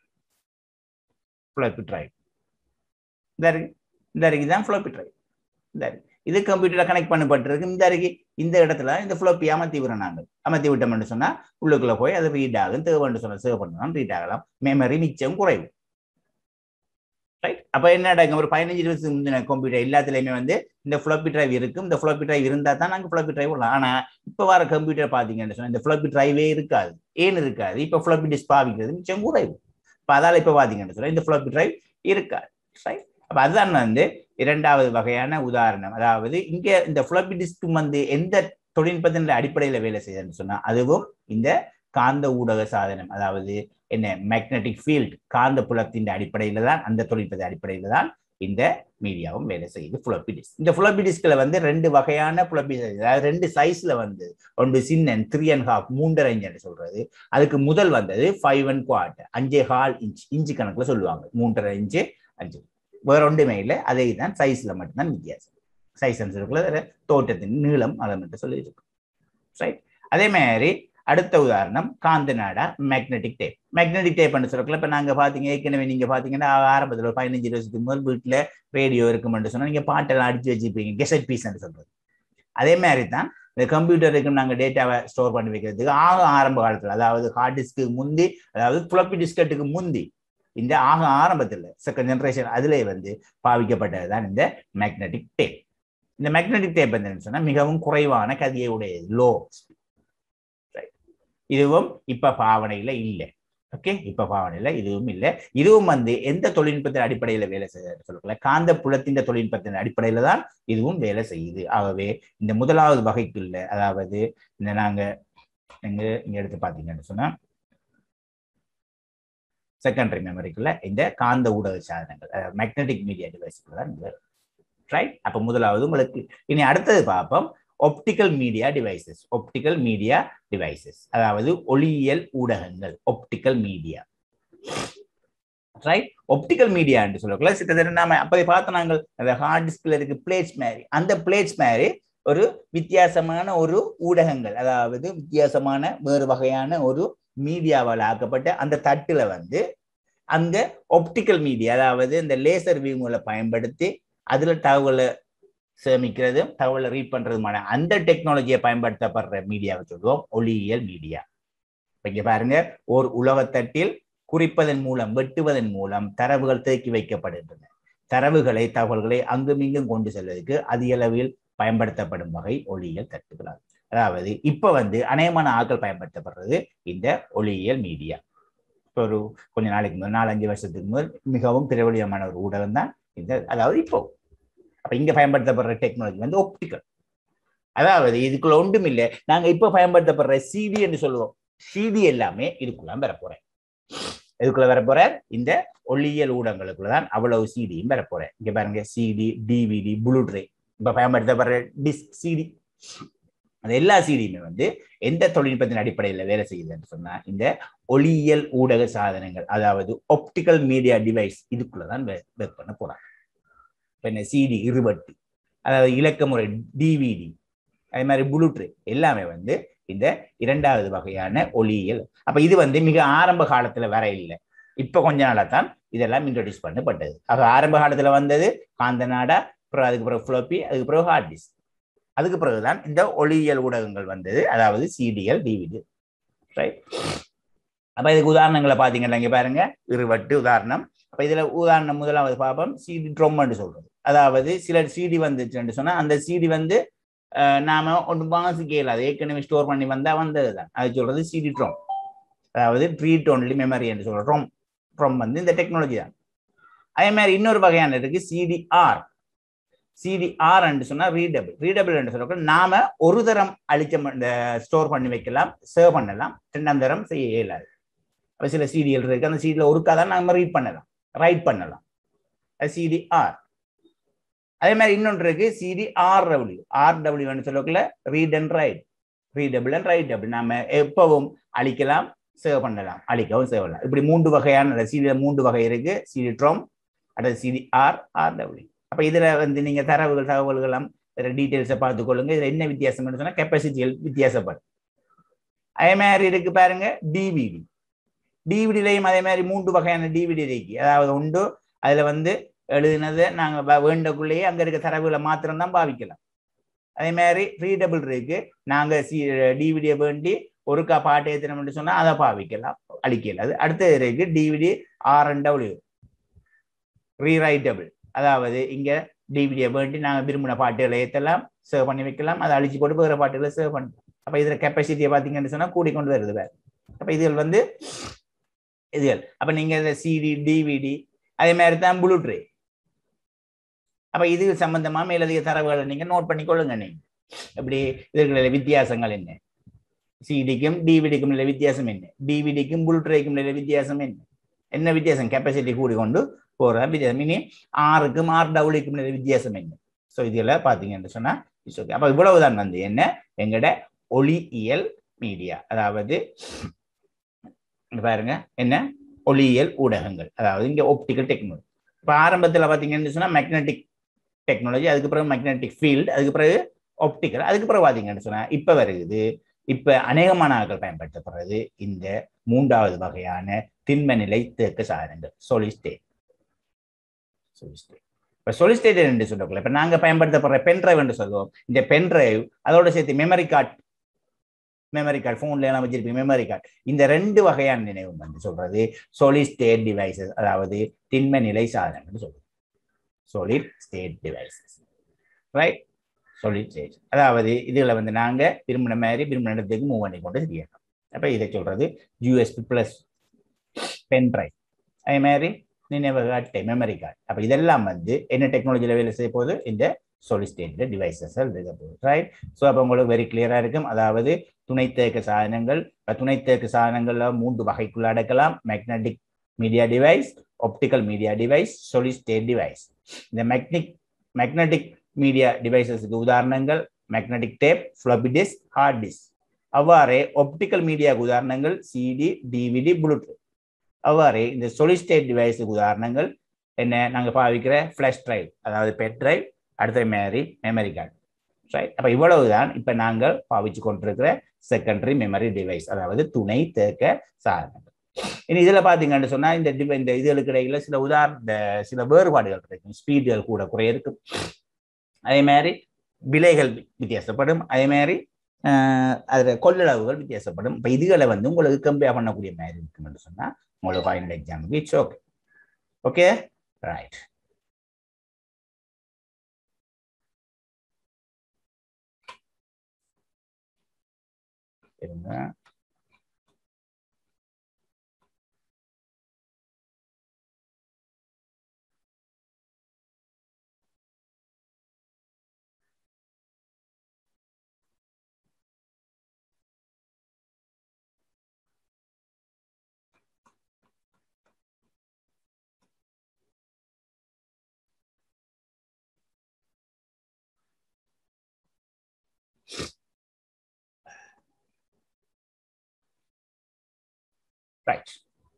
ஃப்ளோப்பி டிரைவ் இந்த இருக்கு இந்த இருக்கு தான் ஃப்ளோப்பி டிரைவ் இந்த இருக்கு இது கம்ப்யூட்டர்ல கனெக்ட் பண்ணப்பட்டிருக்கு இந்த அருகே இந்த இடத்துல இந்த ஃப்ளோப்பி அமர்த்தி விடுறோம் நாங்கள் அமர்த்தி விட்டோம்னு சொன்னா உள்ளுக்குள்ள போய் அது ரீட் ஆகும் தேவைன்னு சொன்னா சேவ் பண்ணலாம் ரீட் ஆகலாம் மெமரி மிச்சம் குறைவு ரைட் அப்ப என்ன நடக்கும் ஒரு பதினஞ்சு இருபது முந்தின கம்ப்யூட்டர் எல்லாத்துலயுமே வந்து இந்த ஃப்ளோப்பி டிரைவ் இருக்கும் இந்த ஃப்ளோப்பி டிரைவ் இருந்தா தான் நாங்கள் ஃப்ளோப்பி டிரைவ் விடலாம் ஆனா இப்ப வர கம்ப்யூட்டர் பாத்தீங்கன்னு சொன்னா இந்த ஃப்ளோப்பி டிரைவே இருக்காது ஏன் இருக்காது இப்ப ஃப்ளோப்பி டிஸ்க் பாவிக்கிறது மிச்சம் குறைவு இப்ப அதால இப்ப பாத்தீங்கன்னு சொன்னா இந்த ஃப்ளோப்பி டிரைவ் இருக்காது ரைட் அப்ப அதுதான் வந்து இரண்டாவது வகையான உதாரணம் அதாவது இங்க இந்த ஃப்ளோப்பி டிஸ்க் வந்து எந்த தொழில்நுட்பத்தின் அடிப்படையில வேலை செய்யுதுன்னு சொன்னா அதுவும் இந்த காந்த ஊடக சாதனம் அதாவது என்ன மேக்னெட்டிக் ஃபீல்ட் காந்த புலத்தின் அடிப்படையில தான் அந்த தொழில்நுட்பத்தின் அடிப்படையில தான் இந்த மீடியாவும் வேலை செய்யுது ஃப்ளோப்பி டிஸ்க் இந்த ஃப்ளோப்பி டிஸ்க்ல வந்து ரெண்டு வகையான ஃப்ளோப்பி அதாவது ரெண்டு சைஸ்ல வந்து ஒன்று சின்னன் த்ரீ அண்ட் ஹாஃப் மூன்றரை இன்ச் சொல்றது அதுக்கு முதல் வந்தது ஃபைவ் அண்ட் குவார்ட் அஞ்சே ஹால் இன்ச் இன்ச்சு கணக்குல சொல்லுவாங்க மூன்றரை இன்ச்சு அஞ்சு வேற ஒன்றுமே இல்லை அதே தான் சைஸ்ல மட்டும்தான் வித்தியாசம் சைஸ் இருக்குள்ள தோட்டத்தின் நீளம் அதை மட்டும் சொல்லியிருக்கும் ரைட் அதே மாதிரி அடுத்த உதாரணம் காந்த நாடா மேக்னெட்டிக் டேப் மேக்னெட்டிக் டேப் சொல்லக்குள்ள இப்போ நாங்கள் பார்த்தீங்க ஏற்கனவே நீங்கள் பார்த்தீங்கன்னா ஆரம்பத்தில் ஒரு பதினஞ்சு வருஷத்துக்கு முதல் வீட்டில் ரேடியோ இருக்குமென்று சொன்னால் நீங்கள் பாட்டெல்லாம் அடிச்சு வச்சுருப்பீங்க கெசட் பீஸ்ன்னு சொல்றது அதே மாதிரி தான் இந்த கம்ப்யூட்டருக்கு நாங்கள் டேட்டாவை ஸ்டோர் பண்ணி வைக்கிறதுக்கு ஆக ஆரம்ப காலத்தில் அதாவது ஹார்ட் டிஸ்க்கு முந்தி அதாவது புலப்பி டிஸ்கட்டுக்கு முந்தி இந்த ஆக ஆரம்பத்தில் செகண்ட் ஜென்ரேஷன் அதிலே வந்து பாவிக்கப்பட்டது தான் இந்த மேக்னெட்டிக் டேப் இந்த மேக்னெட்டிக் டேப் என்னன்னு சொன்னால் மிகவும் குறைவான கதியை உடையது லோ இதுவும் இப்ப பாவனையில இல்லை ஓகே இப்ப பாவனையில இதுவும் இல்லை இதுவும் வந்து எந்த தொழில்நுட்பத்தின் அடிப்படையில வேலை செய்யுது சொல்லல காந்த புலத்தின் தொழில்நுட்பத்தின் அடிப்படையில தான் இதுவும் வேலை செய்யுது ஆகவே இந்த முதலாவது வகைக்குள்ள அதாவது இந்த நாங்க எங்க இங்க எடுத்து பாத்தீங்கன்னு சொன்னா செகண்டரி மெமரிக்குள்ள இந்த காந்த ஊடக சாதனங்கள் மேக்னெட்டிக் மீடியா டிவைஸ்க்குள்ள தான் ரைட் அப்ப முதலாவது உங்களுக்கு இனி அடுத்தது பார்ப்போம் optical media devices optical media devices அதாவது ஒளியியல் ஊடகங்கள் optical media right optical media என்று சொல்லக்குள்ள கிட்டத்தட்ட நாம அப்பதை பார்த்த நாங்கள் அந்த ஹார்ட் டிஸ்கில் இருக்கு பிளேட்ஸ் மாதிரி அந்த பிளேட்ஸ் மாதிரி ஒரு வித்தியாசமான ஒரு ஊடகங்கள் அதாவது வித்தியாசமான வேறு வகையான ஒரு மீடியாவால் ஆக்கப்பட்ட அந்த தட்டுல வந்து அங்க ஒப்டிக்கல் மீடியா அதாவது இந்த லேசர் வியூங்களை பயன்படுத்தி அதுல தகவலை சேமிக்கிறது தகவலை ரீட் பண்றதுமான அந்த டெக்னாலஜியை பயன்படுத்தப்படுற மீடியாவை சொல்லுவோம் ஒளியியல் மீடியா இங்க பாருங்க ஒரு உலகத்தட்டில் குறிப்பதன் மூலம் வெட்டுவதன் மூலம் தரவுகள் தேக்கி வைக்கப்படுகின்றன தரவுகளை தகவல்களை அங்கும் இங்கும் கொண்டு செல்வதற்கு அதிக அளவில் பயன்படுத்தப்படும் வகை ஒளியியல் தட்டுகளாகும் அதாவது இப்ப வந்து அநேகமான ஆட்கள் பயன்படுத்தப்படுறது இந்த ஒளியியல் மீடியா இப்போ ஒரு கொஞ்ச நாளைக்கு முதல் நாலஞ்சு வருஷத்துக்கு முதல் மிகவும் பிரபலியமான ஒரு ஊடகம் தான் இந்த அதாவது இப்போ அப்ப இங்க பயன்படுத்தப்படுற டெக்னாலஜி வந்து ஒப்டிக்கல் அதாவது இதுக்குள்ள ஒன்றும் இல்லை நாங்க இப்ப பயன்படுத்தப்படுற சிடி என்று சொல்லுவோம் சிடி எல்லாமே இதுக்குள்ள வர போறேன் இதுக்குள்ள வர போற இந்த ஒளியியல் ஊடகங்களுக்குள்ள தான் அவ்வளவு சிடியும் வர போறேன் இங்க பாருங்க சிடி டிவிடி ப்ளூட்ரே இப்ப பயன்படுத்தப்படுற டிஸ்க் சிடி அந்த எல்லா சிடியுமே வந்து எந்த தொழில்நுட்பத்தின் அடிப்படையில் வேலை செய்யுதுன்னு சொன்னா இந்த ஒளியியல் ஊடக சாதனங்கள் அதாவது ஒப்டிக்கல் மீடியா டிவைஸ் இதுக்குள்ளதான் ஒர்க் பண்ண போறாங்க இப்ப என்ன சிடி இருபட்டு அதாவது இலக்க முறை டிவிடி அதே மாதிரி ப்ளூட்ரே எல்லாமே வந்து இந்த இரண்டாவது வகையான ஒளியியல் அப்ப இது வந்து மிக ஆரம்ப காலத்துல வர இல்லை இப்ப கொஞ்ச நாளா தான் இதெல்லாம் இன்ட்ரடியூஸ் பண்ணப்பட்டது ஆக ஆரம்ப காலத்துல வந்தது காந்த நாடா அப்புறம் அதுக்கு பிறகு ஃப்ளோப்பி அதுக்கு பிறகு ஹார்ட் டிஸ்க் அதுக்கு பிறகுதான் இந்த ஒளியியல் ஊடகங்கள் வந்தது அதாவது சிடிஎல் டிவிடி ரைட் அப்ப இதுக்கு உதாரணங்களை பாத்தீங்கன்னா இங்க பாருங்க இருவட்டு உதாரணம் அப்ப இதுல உதாரணம் முதலாவது பார்ப்போம் சிடி ட்ரொம்னு சொல்றது அதாவது சில சிடி வந்துச்சுன்னு சொன்னா அந்த சிடி வந்து நாம ஒன்று வாசிக்க இயலாது ஏற்கனவே ஸ்டோர் பண்ணி வந்தா வந்தது தான் அது சொல்றது சிடி ட்ரோம் அதாவது ட்ரீட் ஒன்லி மெமரி என்று சொல்றோம் ட்ரோம் ட்ரோம் வந்து இந்த டெக்னாலஜி தான் அதே மாதிரி இன்னொரு வகையான இருக்கு சிடிஆர் சிடிஆர் என்று சொன்னா ரீடபிள் ரீடபிள் என்று சொல்ல நாம ஒரு தரம் அழிச்ச இந்த ஸ்டோர் பண்ணி வைக்கலாம் சேவ் பண்ணலாம் ரெண்டாம் தரம் செய்ய இயலாது அப்ப சில சிடிஎல் இருக்கு அந்த சிடியில் ஒருக்கா தான் நம்ம ரீட் பண்ணலாம் ரைட் பண்ணலாம் அது சிடிஆர் அதே மாதிரி இன்னொன்று இருக்கு சிடி ஆர் டபிள்யூ ஆர் டபிள்யூன்னு சொல்லக்குள்ள read and write readable and write double நாம எப்பவும் அழிக்கலாம் சேவ் பண்ணலாம் அழிக்கவும் சேவ் பண்ணலாம் இப்படி மூன்று வகையான சிடி மூன்று வகை இருக்கு சிடி ட்ரோம் அடுத்து சிடி ஆர் ஆர் டபிள்யூ அப்ப இதுல வந்து நீங்க தரவுகள் தகவல்கள் டீட்டெயில்ஸை பார்த்துக்கொள்ளுங்க இதுல என்ன வித்தியாசம்னு சொன்னா கெப்பாசிட்டிகள் வித்தியாசப்படும் அதே மாதிரி இருக்கு பாருங்க டிவிடி டிவிடிலையும் அதே மாதிரி மூன்று வகையான டிவிடி இருக்கு அதாவது உண்டு அதுல வந்து எழுதினதை நாங்கள் வேண்டக்குள்ளேயே அங்கே இருக்க தரவுகளை மாத்திரம் தான் பாவிக்கலாம் அதே மாதிரி ரீடபிள் இருக்கு நாங்கள் சி டிவிடியை வேண்டி ஒருக்கா பாட்டு ஏற்றினோம்னு சொன்னால் அதை பாவிக்கலாம் அழிக்கல அது அடுத்தது இருக்கு DVD R and W rewritable அதாவது இங்கே டிவிடியை வேண்டி நாங்கள் விரும்பின பாட்டுகளை ஏற்றலாம் சேவ் பண்ணி வைக்கலாம் அதை அழிச்சு போட்டு வேறு பாட்டுகளை சேவ் பண்ணலாம் அப்போ இதில் கெப்பாசிட்டியை பார்த்தீங்கன்னு சொன்னால் கூடிக்கொண்டு வருது வேறு அப்போ இதில் வந்து இதுகள் அப்போ நீங்கள் இந்த சிடி டிவிடி அதே மாதிரி தான் ப்ளூட்ரே அப்ப இது சம்பந்தமா மேலதிக தரவுகளை நீங்க நோட் பண்ணிக்கொள்ளுங்க நீங்க எப்படி இதுக்குள்ள வித்தியாசங்கள் என்ன சிடிக்கும் டிவிடிக்கும் உள்ள வித்தியாசம் என்ன டிவிடிக்கும் புல்ட்ரேக்கும் உள்ள வித்தியாசம் என்ன என்ன வித்தியாசம் கெப்பாசிட்டி கூடி கொண்டு போற வித்தியாசம் இனி ஆறுக்கும் ஆர் டபுளுக்கும் உள்ள வித்தியாசம் என்ன ஸோ இதெல்லாம் பார்த்தீங்கன்னு சொன்னா இட்ஸ் ஓகே அப்போ இவ்வளவுதான் வந்து என்ன எங்கட ஒளியியல் மீடியா அதாவது பாருங்க என்ன ஒளியியல் ஊடகங்கள் அதாவது இங்க ஒப்டிக்கல் டெக்னாலஜி இப்போ ஆரம்பத்தில் பார்த்தீங்கன்னு சொன்னா மேக்னெட்டிக் டெக்னாலஜி அதுக்கு பிறகு மேக்னெட்டிக் ஃபீல்டு அதுக்கு பிறகு ஒப்டிக்கல் அதுக்கு பிறகு பார்த்தீங்கன்னு சொன்னா இப்போ வருகுது இப்ப அநேகமான ஆட்கள் பயன்படுத்தப்படுறது இந்த மூன்றாவது வகையான திண்ம நிலை தேக்க சாதனங்கள் சொலிஸ்டேட் சொலிஸ்டேட் இப்ப சொலிஸ்டேட் என்று சொல்லக்கூடாது இப்ப நாங்க பயன்படுத்தப்படுற பென்ட்ரைவ் என்று சொல்லுவோம் இந்த பென்ட்ரைவ் அதோட சேர்த்து மெமரி கார்டு மெமரி கார்டு ஃபோன்ல எல்லாம் வச்சிருப்பீங்க மெமரி கார்டு இந்த ரெண்டு வகையான நினைவு வந்து சொல்றது solid ஸ்டேட் டிவைசஸ் அதாவது திண்ம நிலை சாதனங்கள் சொல்றது solid state devices right solid state அதாவது இதுல வந்து நாங்க விரும்பின மாதிரி விரும்பின இடத்துக்கு மூவ் பண்ணி கொண்டு செய்யலாம் அப்ப இதை சொல்றது யூஎஸ்பி பிளஸ் பென் டிரைவ் அதே மாதிரி நினைவக அட்டை மெமரி கார்டு அப்ப இதெல்லாம் வந்து என்ன டெக்னாலஜியில் வேலை செய்ய போகுது இந்த solid ஸ்டேட் டிவைசஸ் இருக்க போகுது ரைட் ஸோ அப்போ உங்களுக்கு வெரி கிளியரா இருக்கும் அதாவது துணைத்தேக்க சாதனங்கள் இப்ப துணைத்தேக்க சாதனங்கள்ல மூன்று வகைக்குள்ள அடக்கலாம் magnetic media device optical media device solid state device இந்த மேக்னிக் மேக்னட்டிக் மீடியா டிவைசஸுக்கு உதாரணங்கள் magnetic tape floppy disk hard disk அவ்வாறே ஒப்டிக்கல் மீடியாவுக்கு உதாரணங்கள் சிடி டிவிடி ப்ளூடூத் அவ்வாறே இந்த solid ஸ்டேட் டிவைஸுக்கு உதாரணங்கள் என்ன நாங்கள் பாவிக்கிற ஃப்ளாஷ் டிரைவ் அதாவது பெட் டிரைவ் அடுத்த மாதிரி மெமரி கார்டு ரைட் அப்போ இவ்வளவுதான் இப்போ நாங்கள் பாவிச்சு கொண்டிருக்கிற செகண்டரி மெமரி டிவைஸ் அதாவது துணை தேக்க சாதனங்கள் இனி இதில் பார்த்தீங்கன்னு சொன்னால் இந்த டிவ இந்த இதுகளுக்கு இடையில சில உதாரண சில வேறுபாடுகள் இருக்கும் ஸ்பீடுகள் கூட குறைய இருக்கும் அதே மாதிரி விலைகள் வித்தியாசப்படும் அதே மாதிரி அதில் கொள்ளளவுகள் வித்தியாசப்படும் இப்போ இதுகளை வந்து உங்களுக்கு கம்பேர் பண்ணக்கூடிய மாதிரி இருக்குன்னு சொன்னால் உங்களுக்கு ஃபைனல் எக்ஸாமுக்கு இட்ஸ் ஓகே ஓகே ரைட் இருங்க ரைட்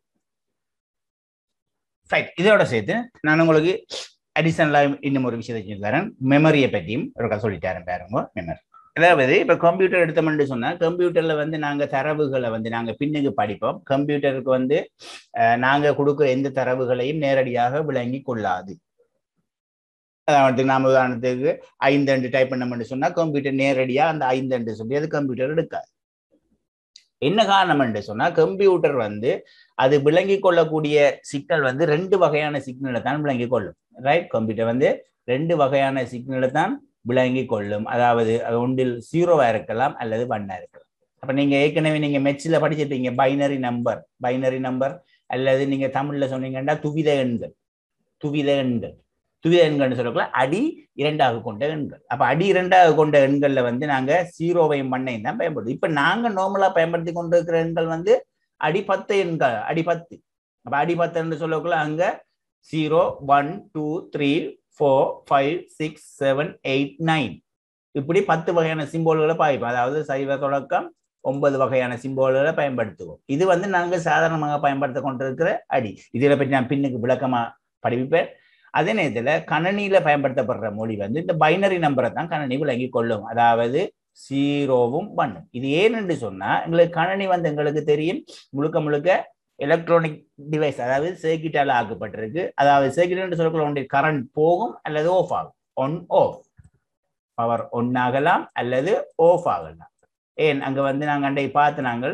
ரைட் இதோட சேர்த்து நான் உங்களுக்கு அடிஷனலாக இன்னும் ஒரு விஷயத்தை சொல்லி தரேன் மெமரியை பற்றியும் ஒரு சொல்லித்தரேன் பாருங்க மெமரி அதாவது இப்போ கம்ப்யூட்டர் எடுத்தோம்னு சொன்னால் கம்ப்யூட்டரில் வந்து நாங்கள் தரவுகளை வந்து நாங்கள் பின்னுக்கு படிப்போம் கம்ப்யூட்டருக்கு வந்து நாங்கள் கொடுக்குற எந்த தரவுகளையும் நேரடியாக விளங்கி கொள்ளாது அதாவது நாம உதாரணத்துக்கு ஐந்தண்டு டைப் பண்ணோம்னு சொன்னால் கம்ப்யூட்டர் நேரடியாக அந்த ஐந்தண்டு சொல்லி அது கம்ப்யூட்டர் எடுக்காது என்ன காரணம் என்று சொன்னா கம்ப்யூட்டர் வந்து அது விளங்கி கொள்ளக்கூடிய சிக்னல் வந்து ரெண்டு வகையான சிக்னலை தான் விளங்கி கொள்ளும் ரைட் கம்ப்யூட்டர் வந்து ரெண்டு வகையான சிக்னலை தான் விளங்கி கொள்ளும் அதாவது அது ஒன்றில் ஜீரோவா இருக்கலாம் அல்லது ஒன்னா இருக்கலாம் அப்ப நீங்க ஏற்கனவே நீங்க மெச்சில் படிச்சிருப்பீங்க பைனரி நம்பர் பைனரி நம்பர் அல்லது நீங்க தமிழ்ல சொன்னீங்கன்னா துவித எண்கள் துவித எண்கள் துவித எண்கள்னு சொல்லக்கூட அடி இரண்டாக கொண்ட எண்கள் அப்ப அடி இரண்டாக கொண்ட எண்கள்ல வந்து நாங்க ஜீரோவையும் மண்ணையும் தான் பயன்படுத்தும் இப்ப நாங்க நார்மலா பயன்படுத்தி கொண்டிருக்கிற எண்கள் வந்து அடி பத்து எண்கள் அடி பத்து அப்ப அடி பத்துன்னு சொல்லக்குள்ள அங்க zero one two three four five six seven eight nine இப்படி பத்து வகையான சிம்போல்களை பாய்ப்போம் அதாவது சைவ தொடக்கம் ஒன்பது வகையான சிம்போல்களை பயன்படுத்துவோம் இது வந்து நாங்கள் சாதாரணமாக பயன்படுத்த கொண்டிருக்கிற அடி இதில் பற்றி நான் பின்னுக்கு விளக்கமா படிப்பேன் அதே நேரத்தில் கணனியில பயன்படுத்தப்படுற மொழி வந்து இந்த பைனரி நம்பரை தான் கணனி விளங்கி கொள்ளும் அதாவது ஜீரோவும் ஒன்னும் இது ஏன்னு சொன்னா எங்களுக்கு கணனி வந்து எங்களுக்கு தெரியும் முழுக்க முழுக்க எலக்ட்ரானிக் டிவைஸ் அதாவது சர்க்கிட்டால் ஆக்கப்பட்டிருக்கு அதாவது சர்க்கிட் சொல்லக்கூடிய ஒன்றிய கரண்ட் போகும் அல்லது ஆஃப் ஆகும் ஒன் ஆஃப் பவர் ஒன் ஆகலாம் அல்லது ஆஃப் ஆகலாம் ஏன் அங்க வந்து நாங்க அண்டை பார்த்து நாங்கள்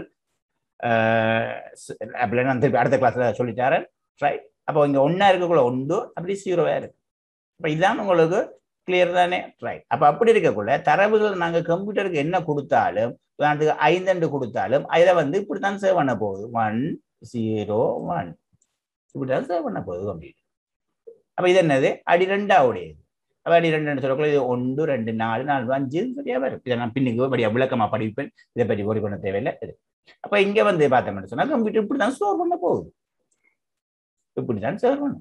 நான் திருப்பி அடுத்த கிளாஸ்ல சொல்லித்தரேன் ரைட் அப்போ இங்க ஒன்னா இருக்கக்குள்ள ஒன்று அப்படி ஜீரோவா இருக்கு அப்ப இதுதான் உங்களுக்கு கிளியர் தானே ரைட் அப்ப அப்படி இருக்கக்குள்ள தரவுகள் நாங்க கம்ப்யூட்டருக்கு என்ன கொடுத்தாலும் உதாரணத்துக்கு ஐந்தண்டு கொடுத்தாலும் அதை வந்து இப்படித்தான் சேவ் பண்ண போகுது ஒன் ஜீரோ ஒன் இப்படிதான் சேவ் பண்ண போகுது கம்ப்யூட்டர் அப்ப இது என்னது அடி ரெண்டாவுடையது அப்ப அடி ரெண்டு சொல்லக்குள்ள இது ஒன்று ரெண்டு நாலு நாலு அஞ்சு சரியா வரும் இதை நான் பின்னுக்கு படியா விளக்கமா படிப்பேன் இதை பற்றி ஒரு பண்ண தேவையில்லை இது அப்ப இங்க வந்து பார்த்தோம்னு சொன்னா கம்ப்யூட்டர் இப்படிதான் ஸ்டோர் பண்ண போகுது இப்படிதான் ஸ்டோர் பண்ணும்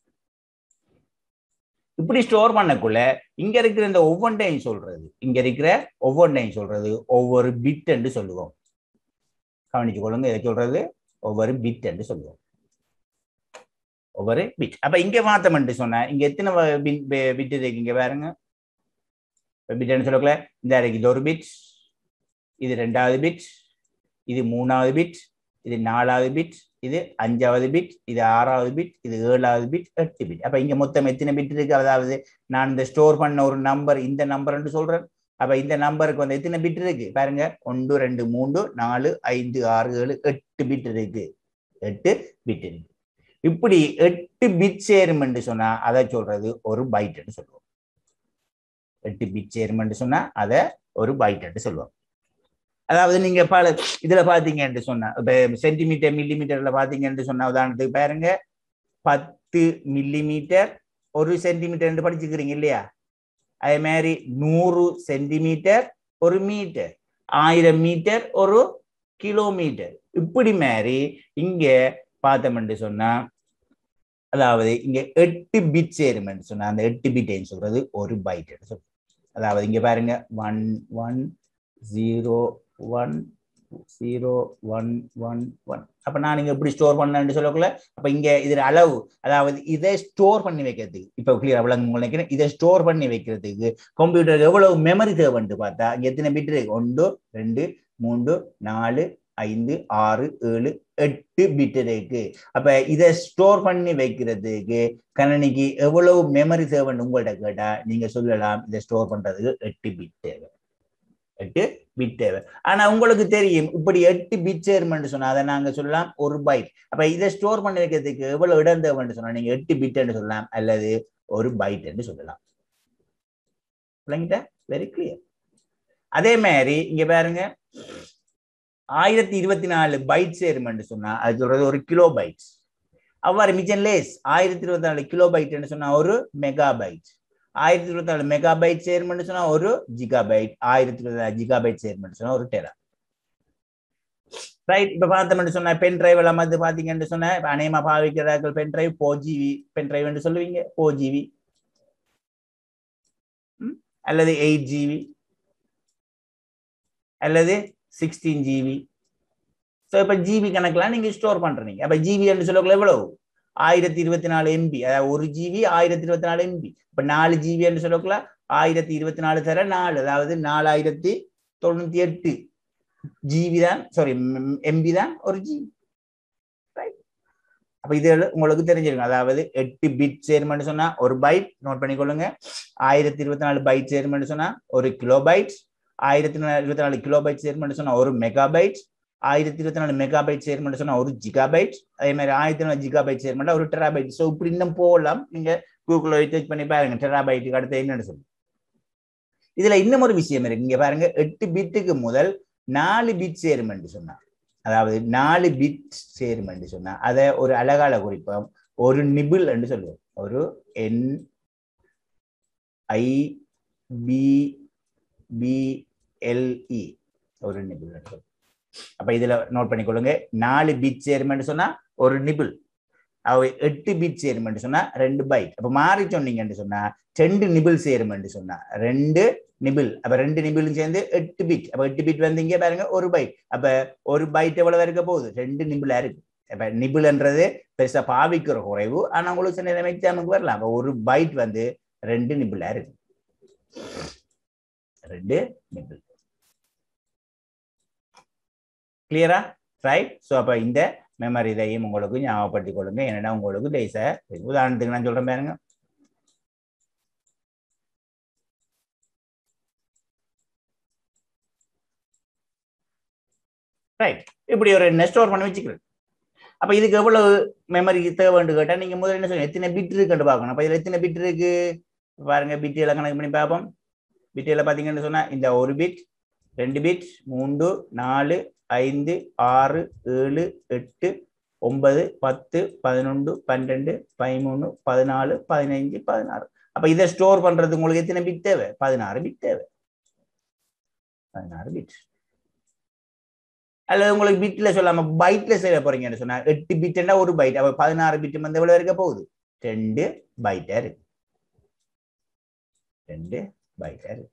இப்படி ஸ்டோர் பண்ணக்குள்ள இங்க இருக்கிற இந்த ஒவ்வொன்றையும் சொல்றது இங்க இருக்கிற ஒவ்வொன்றையும் சொல்றது ஒவ்வொரு பிட் என்று சொல்லுவோம் கவனிச்சு கொள்ளுங்க இதை சொல்றது ஒவ்வொரு பிட் என்று சொல்லுவோம் ஒவ்வொரு பிட் அப்ப இங்க மாத்தம் என்று சொன்ன இங்க எத்தனை பிட் இருக்கு இங்க பாருங்க பிட்னு சொல்லக்குள்ள இந்த இருக்கு இது ஒரு பிட் இது ரெண்டாவது பிட் இது மூணாவது பிட் இது நாலாவது பிட் இது அஞ்சாவது பிட் இது ஆறாவது பிட் இது ஏழாவது பிட் எட்டு பிட் அப்ப இங்க மொத்தம் எத்தனை பிட் இருக்கு அதாவது நான் இந்த ஸ்டோர் பண்ண ஒரு நம்பர் இந்த நம்பர் சொல்றேன் அப்ப இந்த நம்பருக்கு வந்து எத்தனை பிட் இருக்கு பாருங்க ஒன்று ரெண்டு மூன்று நாலு ஐந்து ஆறு ஏழு எட்டு பிட் இருக்கு எட்டு பிட் இருக்கு இப்படி எட்டு பிட் சேரும் என்று சொன்னா அதை சொல்றது ஒரு பைட் சொல்லுவோம் எட்டு பிட் சேரும் என்று சொன்னா அதை ஒரு பைட் சொல்லுவோம் அதாவது நீங்க பல இதுல பாத்தீங்கன்னு சொன்னா இப்ப சென்டிமீட்டர் மில்லி மீட்டர்ல பாத்தீங்கன்னு சொன்னா உதாரணத்துக்கு பாருங்க பத்து மில்லி மீட்டர் ஒரு சென்டிமீட்டர் படிச்சுக்கிறீங்க இல்லையா அதே மாதிரி நூறு சென்டிமீட்டர் ஒரு மீட்டர் ஆயிரம் மீட்டர் ஒரு கிலோமீட்டர் இப்படி மாதிரி இங்க பார்த்தோம்னு சொன்னா அதாவது இங்க எட்டு பிட் சேரும் சொன்னா அந்த எட்டு பிட் சொல்றது ஒரு பைட் சொல்றது அதாவது இங்க பாருங்க one one zero one zero one one one அப்ப நான் இங்க எப்படி ஸ்டோர் பண்ணேன்னு சொல்லக்குள்ள அப்ப இங்க இதுல அளவு அதாவது இதை ஸ்டோர் பண்ணி வைக்கிறதுக்கு இப்ப கிளியர் விளங்கு நினைக்கிறேன் இதை ஸ்டோர் பண்ணி வைக்கிறதுக்கு கம்ப்யூட்டர் எவ்வளவு மெமரி தேவைன்னு பார்த்தா இங்க எத்தனை பிட் இருக்கு ஒன்று ரெண்டு மூன்று நாலு ஐந்து ஆறு ஏழு எட்டு பிட் இருக்கு அப்ப இதை ஸ்டோர் பண்ணி வைக்கிறதுக்கு கணனிக்கு எவ்வளவு மெமரி தேவைன்னு உங்கள்ட்ட கேட்டா நீங்க சொல்லலாம் இதை ஸ்டோர் பண்றதுக்கு எட்டு பிட் தேவை எட்டு பிட் தேவை ஆனா உங்களுக்கு தெரியும் இப்படி எட்டு பிட் சேர்மெண்ட் சொன்னா அதை நாங்க சொல்லலாம் ஒரு பைட் அப்ப இதை ஸ்டோர் பண்ணி வைக்கிறதுக்கு எவ்வளவு இடம் தேவைன்னு சொன்னா நீங்க எட்டு பிட்ன்னு சொல்லலாம் அல்லது ஒரு பைட் என்று சொல்லலாம் வெரி கிளியர் அதே மாதிரி இங்க பாருங்க ஆயிரத்தி இருபத்தி நாலு பைட் சேர்மெண்ட் சொன்னா அது சொல்றது ஒரு கிலோ பைட்ஸ் அவ்வாறு மிச்சம் லேஸ் ஆயிரத்தி இருபத்தி நாலு கிலோ பைட்னு சொன்னா ஒரு மெகா பைட் ஆயிரத்தி இருபத்தி நாலு மெகா பைட் சேர்மெண்ட் சொன்னா ஒரு ஜிகா பைட் ஆயிரத்தி இருபத்தி நாலு ஜிகா பைட் சேர்மெண்ட் சொன்னா ஒரு டெரா ரைட் இப்ப பார்த்தோம்னு சொன்னா பென் டிரைவ் எல்லாம் வந்து பாத்தீங்கன்னு சொன்னா இப்ப அநேகமா பாவிக்கிறார்கள் pen drive four GB pen drive என்று சொல்லுவீங்க போ ஜிவி அல்லது எயிட் ஜிபி அல்லது சிக்ஸ்டீன் ஜிபி ஸோ இப்போ ஜிபி கணக்கெலாம் நீங்கள் ஸ்டோர் பண்ணுறீங்க அப்போ ஜிபி என்று சொல்லக்குள்ள எவ்வளவு ஆயிரத்தி இருபத்தி நாலு எம்பி அதாவது ஒரு ஜிபி ஆயிரத்தி இருபத்தி நாலு எம்பி இப்போ நாலு ஜிபி என்று சொல்லக்குள்ள ஆயிரத்தி இருபத்தி நாலு தர நாலு அதாவது நாலாயிரத்தி தொண்ணூத்தி எட்டு ஜிபி தான் சாரி எம்பி தான் ஒரு ஜிபி அப்ப இது உங்களுக்கு தெரிஞ்சிருக்கும் அதாவது எட்டு பிட் சேர்மெண்ட் சொன்னா ஒரு பைட் நோட் பண்ணிக்கொள்ளுங்க ஆயிரத்தி இருபத்தி நாலு பைட் சேர்மெண்ட் சொன்னா ஒரு கிலோ பைட் ஆயிரத்தி இருபத்தி நாலு கிலோ பைட் சேர்மெண்ட் சொன்னா ஒரு மெகா பைட் ஆயிரத்தி இருபத்தி நாலு மெகா பைட் சேர்மெண்ட் சொன்னா ஒரு ஜிகா பைட் அதே மாதிரி ஆயிரத்தி நாலு ஜிகா பைட் சேர்மெண்ட் ஒரு டெரா பைட் ஸோ இப்படி இன்னும் போகலாம் நீங்க கூகுள் ரிசர்ச் பண்ணி பாருங்க டெரா பைட்டுக்கு அடுத்து என்னன்னு சொல்லு இதுல இன்னும் ஒரு விஷயம் இருக்கு இங்க பாருங்க எட்டு பிட்டுக்கு முதல் நாலு பிட் சேர்மெண்ட் சொன்னா அதாவது நாலு பிட் சேர்மெண்ட் சொன்னா அதை ஒரு அழகால குறிப்போம் ஒரு நிபிள் என்று சொல்லுவோம் ஒரு என் ஐ பி பிஎல்இ ஒரு நிபிள் அப்ப இதுல நோட் பண்ணிக்கொள்ளுங்க நாலு பிட் சேர்மெண்ட் சொன்னா ஒரு நிபிள் அவ எட்டு பிட் சேர்மெண்ட் சொன்னா ரெண்டு பைட் அப்ப மாறி சொன்னீங்கன்னு சொன்னா ரெண்டு நிபிள் சேர்மெண்ட் சொன்னா ரெண்டு நிபிள் அப்ப ரெண்டு நிபிளும் சேர்ந்து எட்டு பிட் அப்ப எட்டு பிட் வந்து இங்க பாருங்க ஒரு பைட் அப்ப ஒரு பைட் எவ்வளவு இருக்க போகுது ரெண்டு நிபிளா இருக்கு இப்ப நிபிள்ன்றது பெருசா பாவிக்கிற குறைவு ஆனா உங்களுக்கு சில நேரம் எக்ஸாமுக்கு வரலாம் அப்ப ஒரு பைட் வந்து ரெண்டு நிபிளா இருக்கு ரெண்டு நிபிள் கிளியரா ரைட் ஸோ அப்ப இந்த மெமரி இதையும் உங்களுக்கு ஞாபகப்படுத்திக் கொள்ளுங்க என்னன்னா உங்களுக்கு டேஸ உதாரணத்துக்கு நான் சொல்றேன் பாருங்க ரைட் இப்படி ஒரு என்ன ஸ்டோர் பண்ணி வச்சுக்கிறேன் அப்ப இதுக்கு எவ்வளவு மெமரி தேவைன்னு கேட்டா நீங்க முதல்ல என்ன சொல்லுங்க எத்தனை பிட் இருக்குன்னு பார்க்கணும் அப்ப இதுல எத்தனை பிட் இருக்கு பாருங்க பிட் எல்லாம் கணக்கு பண்ணி பார்ப்போம் பிட் எல்லாம் பாத்தீங்கன்னு சொன்னா இந்த ஒரு பிட் ரெண்டு பிட் மூன்று நாலு ஐந்து ஆறு ஏழு எட்டு ஒன்பது பத்து பதினொன்று பன்னெண்டு பதிமூணு பதினாலு பதினைஞ்சு பதினாறு அப்ப இதை ஸ்டோர் பண்றது உங்களுக்கு எத்தனை பிட் தேவை பதினாறு பிட் தேவை பதினாறு பிட் அல்லது உங்களுக்கு பிட்ல சொல்லாம பைட்ல செய்ய போறீங்கன்னு சொன்னா எட்டு பிட்னா ஒரு பைட் அப்ப பதினாறு பிட் வந்து எவ்வளவு இருக்க போகுது ரெண்டு பைட்டா இருக்கு ரெண்டு பைட்டா இருக்கு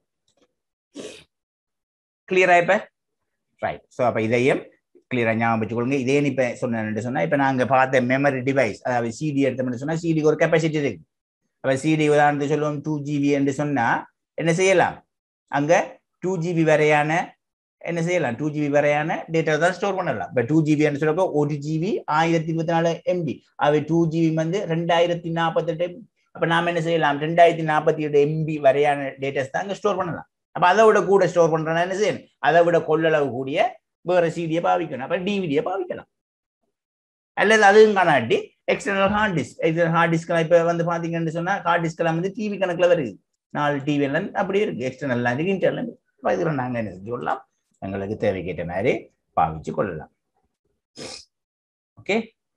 கிளியரா இப்ப ரைட் ஸோ அப்ப இதையும் கிளியரா ஞாபகம் வச்சுக்கொள்ளுங்க இதே இப்ப சொன்னேன் சொன்னா இப்ப நாங்க பார்த்த மெமரி டிவைஸ் அதாவது சிடி எடுத்தோம்னு சொன்னா சிடிக்கு ஒரு கெப்பாசிட்டி இருக்கு அப்ப சிடி உதாரணத்துக்கு சொல்லுவோம் டூ ஜிபி என்று சொன்னா என்ன செய்யலாம் அங்க டூ ஜிபி வரையான என்ன செய்யலாம் டூ ஜிபி வரையான டேட்டா தான் ஸ்டோர் பண்ணலாம் இப்போ டூ ஜிபி சொல்லப்போ ஒரு ஜிபி ஆயிரத்தி இருபத்தி நாலு எம்பி அவை டூ ஜிபி வந்து ரெண்டாயிரத்தி நாற்பத்தெட்டு எம்பி அப்போ நாம் என்ன செய்யலாம் ரெண்டாயிரத்தி நாற்பத்தி எட்டு எம்பி வரையான டேட்டாஸ் தான் அங்கே ஸ்டோர் பண்ணலாம் அப்போ அதை விட கூட ஸ்டோர் பண்ணுறேன்னா என்ன செய்யணும் அதை விட கொள்ளளவு கூடிய வேற சிடியை பாவிக்கணும் அப்போ டிவிடியை பாவிக்கலாம் அல்லது அதுவும் காணாட்டி external hard disk external hard disk இப்போ வந்து பார்த்தீங்கன்னு சொன்னால் ஹார்ட் டிஸ்கெல்லாம் வந்து டிவி கணக்கில் வருது நாலு டிவி எல்லாம் அப்படியே இருக்கு எக்ஸ்டர்னல் இருக்கு இன்டர்னல் இப்போ இதில் நாங்கள் என்ன சொல்லலாம் எங்களுக்கு தேவைக்கேற்ற மாதிரி பாவிச்சு கொள்ளலாம் ஓகே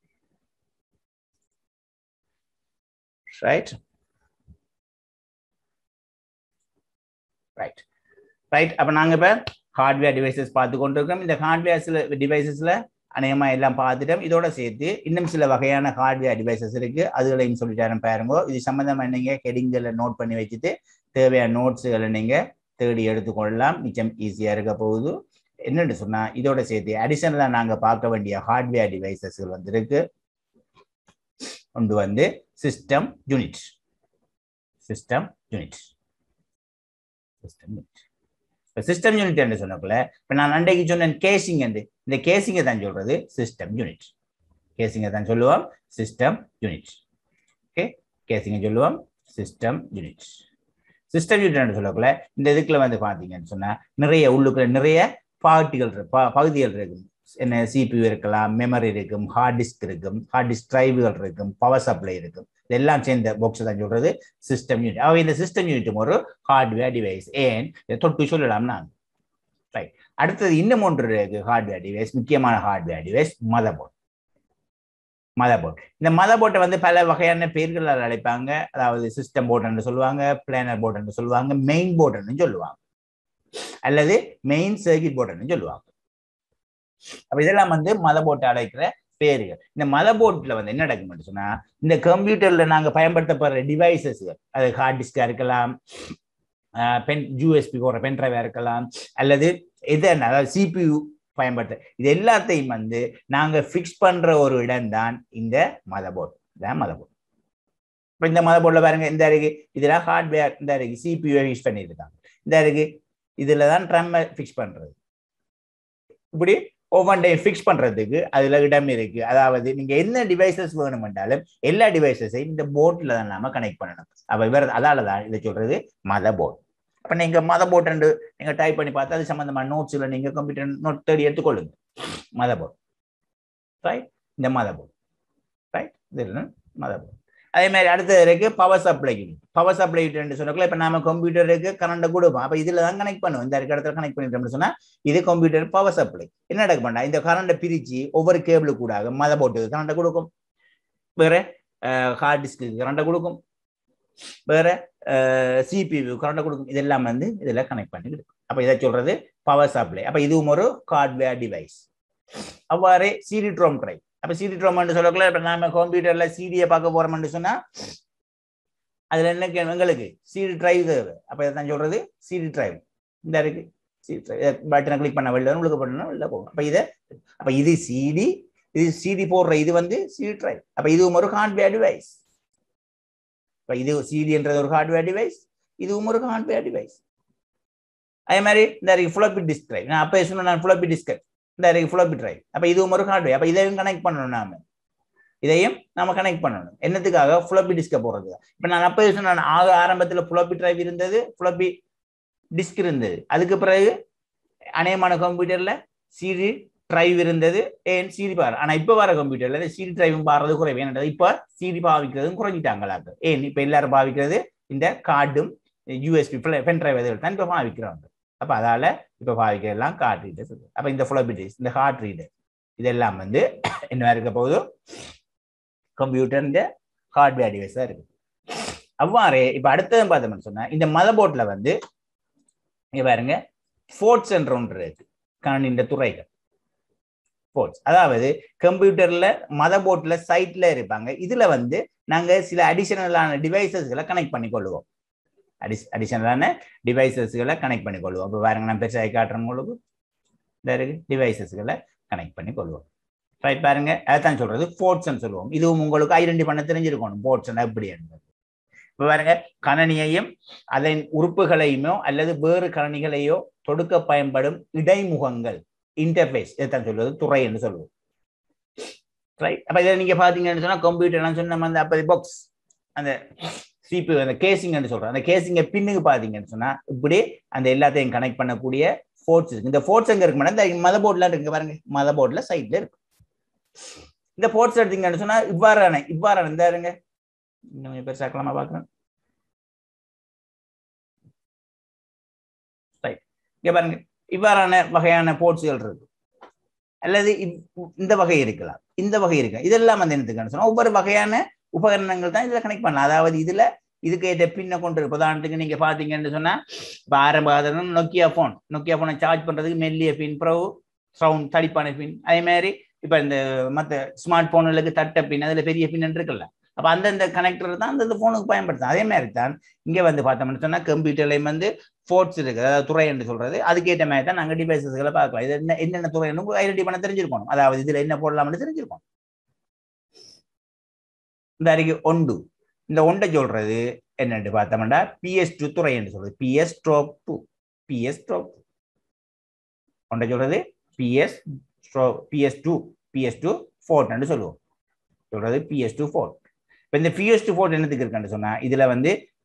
ரைட் ரைட் ரைட் அப்போ நாங்கள் இப்போ ஹார்ட்வேர் டிவைசஸ் பார்த்து கொண்டிருக்கோம் இந்த ஹார்ட்வேர்ஸில் டிவைசஸில் அநேகமாக எல்லாம் பார்த்துட்டோம் இதோட சேர்த்து இன்னும் சில வகையான ஹார்ட்வேர் டிவைசஸ் இருக்கு அதுகளையும் சொல்லிட்டாரன் பாருங்க இது சம்மந்தமாக நீங்கள் ஹெடிங்களை நோட் பண்ணி வச்சுட்டு தேவையான நோட்ஸுகளை நீங்கள் தேடி எடுத்துக்கொள்ளலாம் மிச்சம் ஈஸியாக இருக்க போகுது என்னன்னு சொன்னா இதோட சேர்த்து அடிஷனலா நாங்க பார்க்க வேண்டிய ஹார்ட்வேர் டிவைசஸ்கள் வந்து இருக்கு ஒன்று வந்து system unit system unit system unit இப்போ சிஸ்டம் யூனிட் என்று சொன்னக்குள்ள இப்போ நான் அன்றைக்கு சொன்னேன் கேசிங் என்று இந்த கேசிங்கை தான் சொல்றது சிஸ்டம் யூனிட் கேசிங்கை தான் சொல்லுவோம் சிஸ்டம் யூனிட் ஓகே கேசிங்கை சொல்லுவோம் சிஸ்டம் யூனிட் சிஸ்டம் யூனிட் சொல்லக்குள்ள இந்த இதுக்குள்ள வந்து பாத்தீங்கன்னு சொன்னா நிறைய உள்ளுக்குள்ள நிறைய பார்ட்டிகள் இருக்கு ப- பகுதிகள் இருக்கும் என்ன சிபியூ இருக்கலாம் மெமரி இருக்கும் ஹார்ட் டிஸ்க் இருக்கும் ஹார்ட் டிஸ்க் டிரைவுகள் இருக்கும் பவர் சப்ளை இருக்கும் இதெல்லாம் சேர்ந்த பாக்ஸ் தான் சொல்றது சிஸ்டம் யூனிட் அவ இந்த சிஸ்டம் யூனிட்டும் ஒரு ஹார்ட்வேர் டிவைஸ் ஏன் இதை தொட்டு சொல்லலாம் நான் ரைட் அடுத்தது இன்னும் ஒன்று இருக்கு ஹார்ட்வேர் டிவைஸ் முக்கியமான hardware device motherboard motherboard இந்த மதர் போர்ட்டை வந்து பல வகையான பெயர்களால் அழைப்பாங்க அதாவது சிஸ்டம் போர்ட் என்று சொல்லுவாங்க பிளானர் போர்ட் என்று சொல்லுவாங்க மெயின் போர்டுன்னு சொல்லுவாங்க அல்லது மெயின் சர்க்கிட் போர்டுன்னு சொல்லுவாங்க அப்ப இதெல்லாம் வந்து மதர் போர்ட்டை அழைக்கிற பேர்கள் இந்த மதர் போர்ட்ல வந்து என்ன நடக்கும் சொன்னா இந்த கம்ப்யூட்டர்ல நாங்க பயன்படுத்தப்படுற டிவைசஸ்கள் அது ஹார்ட் டிஸ்கா இருக்கலாம் பென் யூஎஸ்பி போடுற பென் டிரைவா இருக்கலாம் அல்லது எது என்ன அதாவது சிபியு பயன்படுத்த இது எல்லாத்தையும் வந்து நாங்க ஃபிக்ஸ் பண்ற ஒரு இடம் தான் இந்த மதர் போர்ட் இதான் மதர் போர்ட் இப்போ இந்த மதர் போர்டில் பாருங்க இந்த இருக்கு இதெல்லாம் ஹார்ட்வேர் இந்த இருக்கு சிபியூ ஃபிக்ஸ் பண்ணியிருக்காங்க இந்த இருக்கு இதுல தான் ட்ரம்மை ஃபிக்ஸ் பண்றது இப்படி ஒவ்வொரு டைம் ஃபிக்ஸ் பண்றதுக்கு அதுல இடம் இருக்கு அதாவது நீங்க என்ன டிவைசஸ் வேணுமென்றாலும் எல்லா டிவைசஸையும் இந்த போர்ட்ல தான் நாம கனெக்ட் பண்ணணும் அப்ப இவர் அதால தான் இதை சொல்றது மத போர்ட் அப்ப நீங்க மத போர்ட் நீங்க டைப் பண்ணி பார்த்தா அது சம்பந்தமான நோட்ஸ்ல நீங்க கம்ப்யூட்டர் நோட் தேடி எடுத்துக்கொள்ளுங்க மத போர்ட் ரைட் இந்த மத போர்ட் ரைட் இது மத போர்ட் அதே மாதிரி அடுத்தது இருக்கு power supply unit power supply unit சொன்னக்குள்ள இப்ப நாம கம்ப்யூட்டருக்கு கரண்ட் கொடுப்போம் அப்ப இதுல தான் கனெக்ட் பண்ணுவோம் இந்த இருக்க இடத்துல கனெக்ட் பண்ணிட்டோம்னு சொன்னா இது கம்ப்யூட்டர் பவர் சப்ளை என்ன நடக்க பண்ணா இந்த கரண்ட்டை பிரிச்சு ஒவ்வொரு கேபிள் கூட மத போட்டுக்கு கரண்ட்டை கொடுக்கும் வேற ஹார்ட் டிஸ்க்கு கரண்ட்டை கொடுக்கும் வேற சிபிவி கரண்ட்டை கொடுக்கும் இதெல்லாம் வந்து இதுல கனெக்ட் பண்ணி கொடுக்கும் அப்ப இதை சொல்றது பவர் சப்ளை அப்ப இதுவும் ஒரு ஹார்ட்வேர் டிவைஸ் அவ்வாறு சிடி ட்ரோம் ட்ரைவ் அப்ப சிடி ட்ரோம்னு சொல்லக்குள்ள இப்ப நாம கம்ப்யூட்டர்ல சிடியை பார்க்க போறோம்னு சொன்னா அதுல என்ன கே- எங்களுக்கு சிடி டிரைவ் தேவை அப்ப இதான் சொல்றது சிடி டிரைவ் இந்த இருக்கு பட்டனை கிளிக் பண்ண வெளில வரும், உங்களுக்கு பண்ணணும் வெளில போகும் அப்ப இதை அப்ப இது சிடி இது சிடி போடுற இது வந்து சிடி டிரைவ் அப்ப இதுவும் ஒரு ஹார்ட்வேர் டிவைஸ் இப்ப இது சிடின்றது ஒரு ஹார்ட்வேர் டிவைஸ் இதுவும் ஒரு ஹார்ட்வேர் டிவைஸ் அதே மாதிரி இந்த இருக்கு ஃப்ளோப்பி டிஸ்க் டிரைவ் நான் அப்போ சொன்ன நான் ஃப்ளோப்பி டிஸ்க் இந்த இருக்கு ஃப்ளோப்பி டிரைவ் அப்ப இதுவும் ஒரு ஹார்ட்வேர் அப்ப இதையும் கனெக்ட் பண்ணணும் நாம இதையும் நம்ம கனெக்ட் பண்ணணும் என்னத்துக்காக ஃப்ளோப்பி டிஸ்கை போடுறது இப்ப நான் அப்போ சொன்ன ஆக ஆரம்பத்துல ஃப்ளோப்பி டிரைவ் இருந்தது ஃப்ளோப்பி டிஸ்க் இருந்தது அதுக்கு பிறகு அநேகமான கம்ப்யூட்டர்ல சிடி டிரைவ் இருந்தது ஏன் சிடி பாரு ஆனா இப்ப வர கம்ப்யூட்டர்ல சிடி டிரைவும் பாடுறது குறைவு ஏன்னா இப்ப சிடி பாவிக்கிறதும் குறைஞ்சிட்டாங்களாக்கு ஏன் இப்ப எல்லாரும் பாவிக்கிறது இந்த கார்டும் யூஎஸ்பி பென் டிரைவ் இதில் தான் இப்ப பாவிக்கிறாங்க அப்ப அதால இப்ப பாவிக்கிறதெல்லாம் கார்ட் ரீடர்ஸ் அப்ப இந்த ஃப்ளோபி டிஸ்க் இந்த ஹார்ட் ரீடர் இதெல்லாம் வந்து என்ன இருக்க போகுது கம்ப்யூட்டர் இந்த ஹார்ட்வேர் டிவைஸா இருக்கு அவ்வாறே இப்ப அடுத்தது பார்த்தோம்னு சொன்னா இந்த மதர் போர்ட்ல வந்து இங்க பாருங்க ஃபோர்ட்ஸ் என்ற ஒன்று இருக்கு கணினின்ற துறைகள் ஃபோர்ட்ஸ் அதாவது கம்ப்யூட்டர்ல மதர் போர்ட்ல சைட்ல இருப்பாங்க இதுல வந்து நாங்க சில அடிஷனலான டிவைசஸ்களை கனெக்ட் பண்ணி கொள்வோம் அடிஸ் அடிஷனலான டிவைசஸ்களை கனெக்ட் பண்ணி கொள்வோம் இப்போ பாருங்க நான் பெருசாக காட்டுறேன் உங்களுக்கு இந்த இருக்கு டிவைசஸ்களை கனெக்ட் பண்ணி கொள்வோம் ரைட் பாருங்க அதான் சொல்றது போர்ட்ஸ்ன்னு சொல்லுவோம் இதுவும் உங்களுக்கு ஐடென்டி பண்ண தெரிஞ்சிருக்கணும் போர்ட்ஸ் எப்படி என்பது இப்போ பாருங்க கணனியையும் அதன் உறுப்புகளையுமோ அல்லது வேறு கணனிகளையோ தொடுக்க பயன்படும் இடைமுகங்கள் இன்டர்ஃபேஸ் இதைத்தான் சொல்றது துறை என்று சொல்லுவோம் ரைட் அப்ப இதை நீங்க பாத்தீங்கன்னு சொன்னா கம்ப்யூட்டர் சொன்ன அந்த அப்போ பாக்ஸ் அந்த சிபி அந்த கேசிங் சொல்றோம் அந்த கேசிங்க பின்னுக்கு பாத்தீங்கன்னு சொன்னா இப்படி அந்த எல்லாத்தையும் கனெக்ட் பண்ணக்கூடிய ஃபோர்ட்ஸ் இருக்கு இந்த ஃபோர்ட்ஸ் எங்க இருக்கு இந்த மத போர்ட்ல இருக்கு பாருங்க மத போர்ட்ல சைட்ல இருக்கு இந்த ஃபோர்ட்ஸ் எடுத்தீங்கன்னு சொன்னா இவ்வாறான இவ்வாறான இந்த இருங்க இன்னும் பெருசாக்கலாமா பாக்குறேன் ரைட் இங்க பாருங்க இவ்வாறான வகையான போர்ட்ஸ்கள் இருக்கு அல்லது இந்த வகை இருக்கலாம் இந்த வகை இருக்கு இதெல்லாம் வந்து என்னத்துக்கு சொன்னா ஒவ்வொரு வகையான உபகரணங்கள் தான் இதுல கனெக்ட் பண்ணலாம் அதாவது இதுல இதுக்கு ஏற்ற பின்னை கொண்டு இருக்கு உதாரணத்துக்கு நீங்க பாத்தீங்கன்னு சொன்னா இப்ப ஆரம்ப காலத்துல நொக்கியா போன் நொக்கியா போனை சார்ஜ் பண்றதுக்கு மெல்லிய பின் ப்ரோ சவுண்ட் தடிப்பான பின் அதே மாதிரி இப்ப இந்த மத்த ஸ்மார்ட் போன்களுக்கு தட்ட பின் அதுல பெரிய பின் இருக்குல்ல அப்ப அந்தந்த கனெக்டர் தான் அந்தந்த போனுக்கு பயன்படுத்தும் அதே மாதிரி தான் இங்க வந்து பார்த்தோம்னு சொன்னா கம்ப்யூட்டர்லயும் வந்து ஃபோர்ட்ஸ் இருக்கு அதாவது துறை என்று சொல்றது அதுக்கேற்ற மாதிரி தான் நாங்க டிவைசஸ்களை பார்க்கலாம் இது என்ன என்னென்ன துறை ஐடென்டி பண்ண தெரிஞ்சிருக்கணும் அதாவது இதுல என்ன போடலாம்னு தெரிஞ்சிருக்கணும் இந்த அறிக்கை ஒண்டு இந்த ஒன்றை சொல்றது என்னன்னு பார்த்தோம்னா பிஎஸ் டூ துறை என்று சொல்றது PS stroke two PS stroke ஒன்றை சொல்றது PS stroke PS two PS two ஃபோர்ட்னு சொல்லுவோம் சொல்றது பிஎஸ் டூ ஃபோர்ட் இப்போ இந்த பிஎஸ் டூ ஃபோர்ட் என்னத்துக்கு இருக்குன்னு சொன்னா இதுல வந்து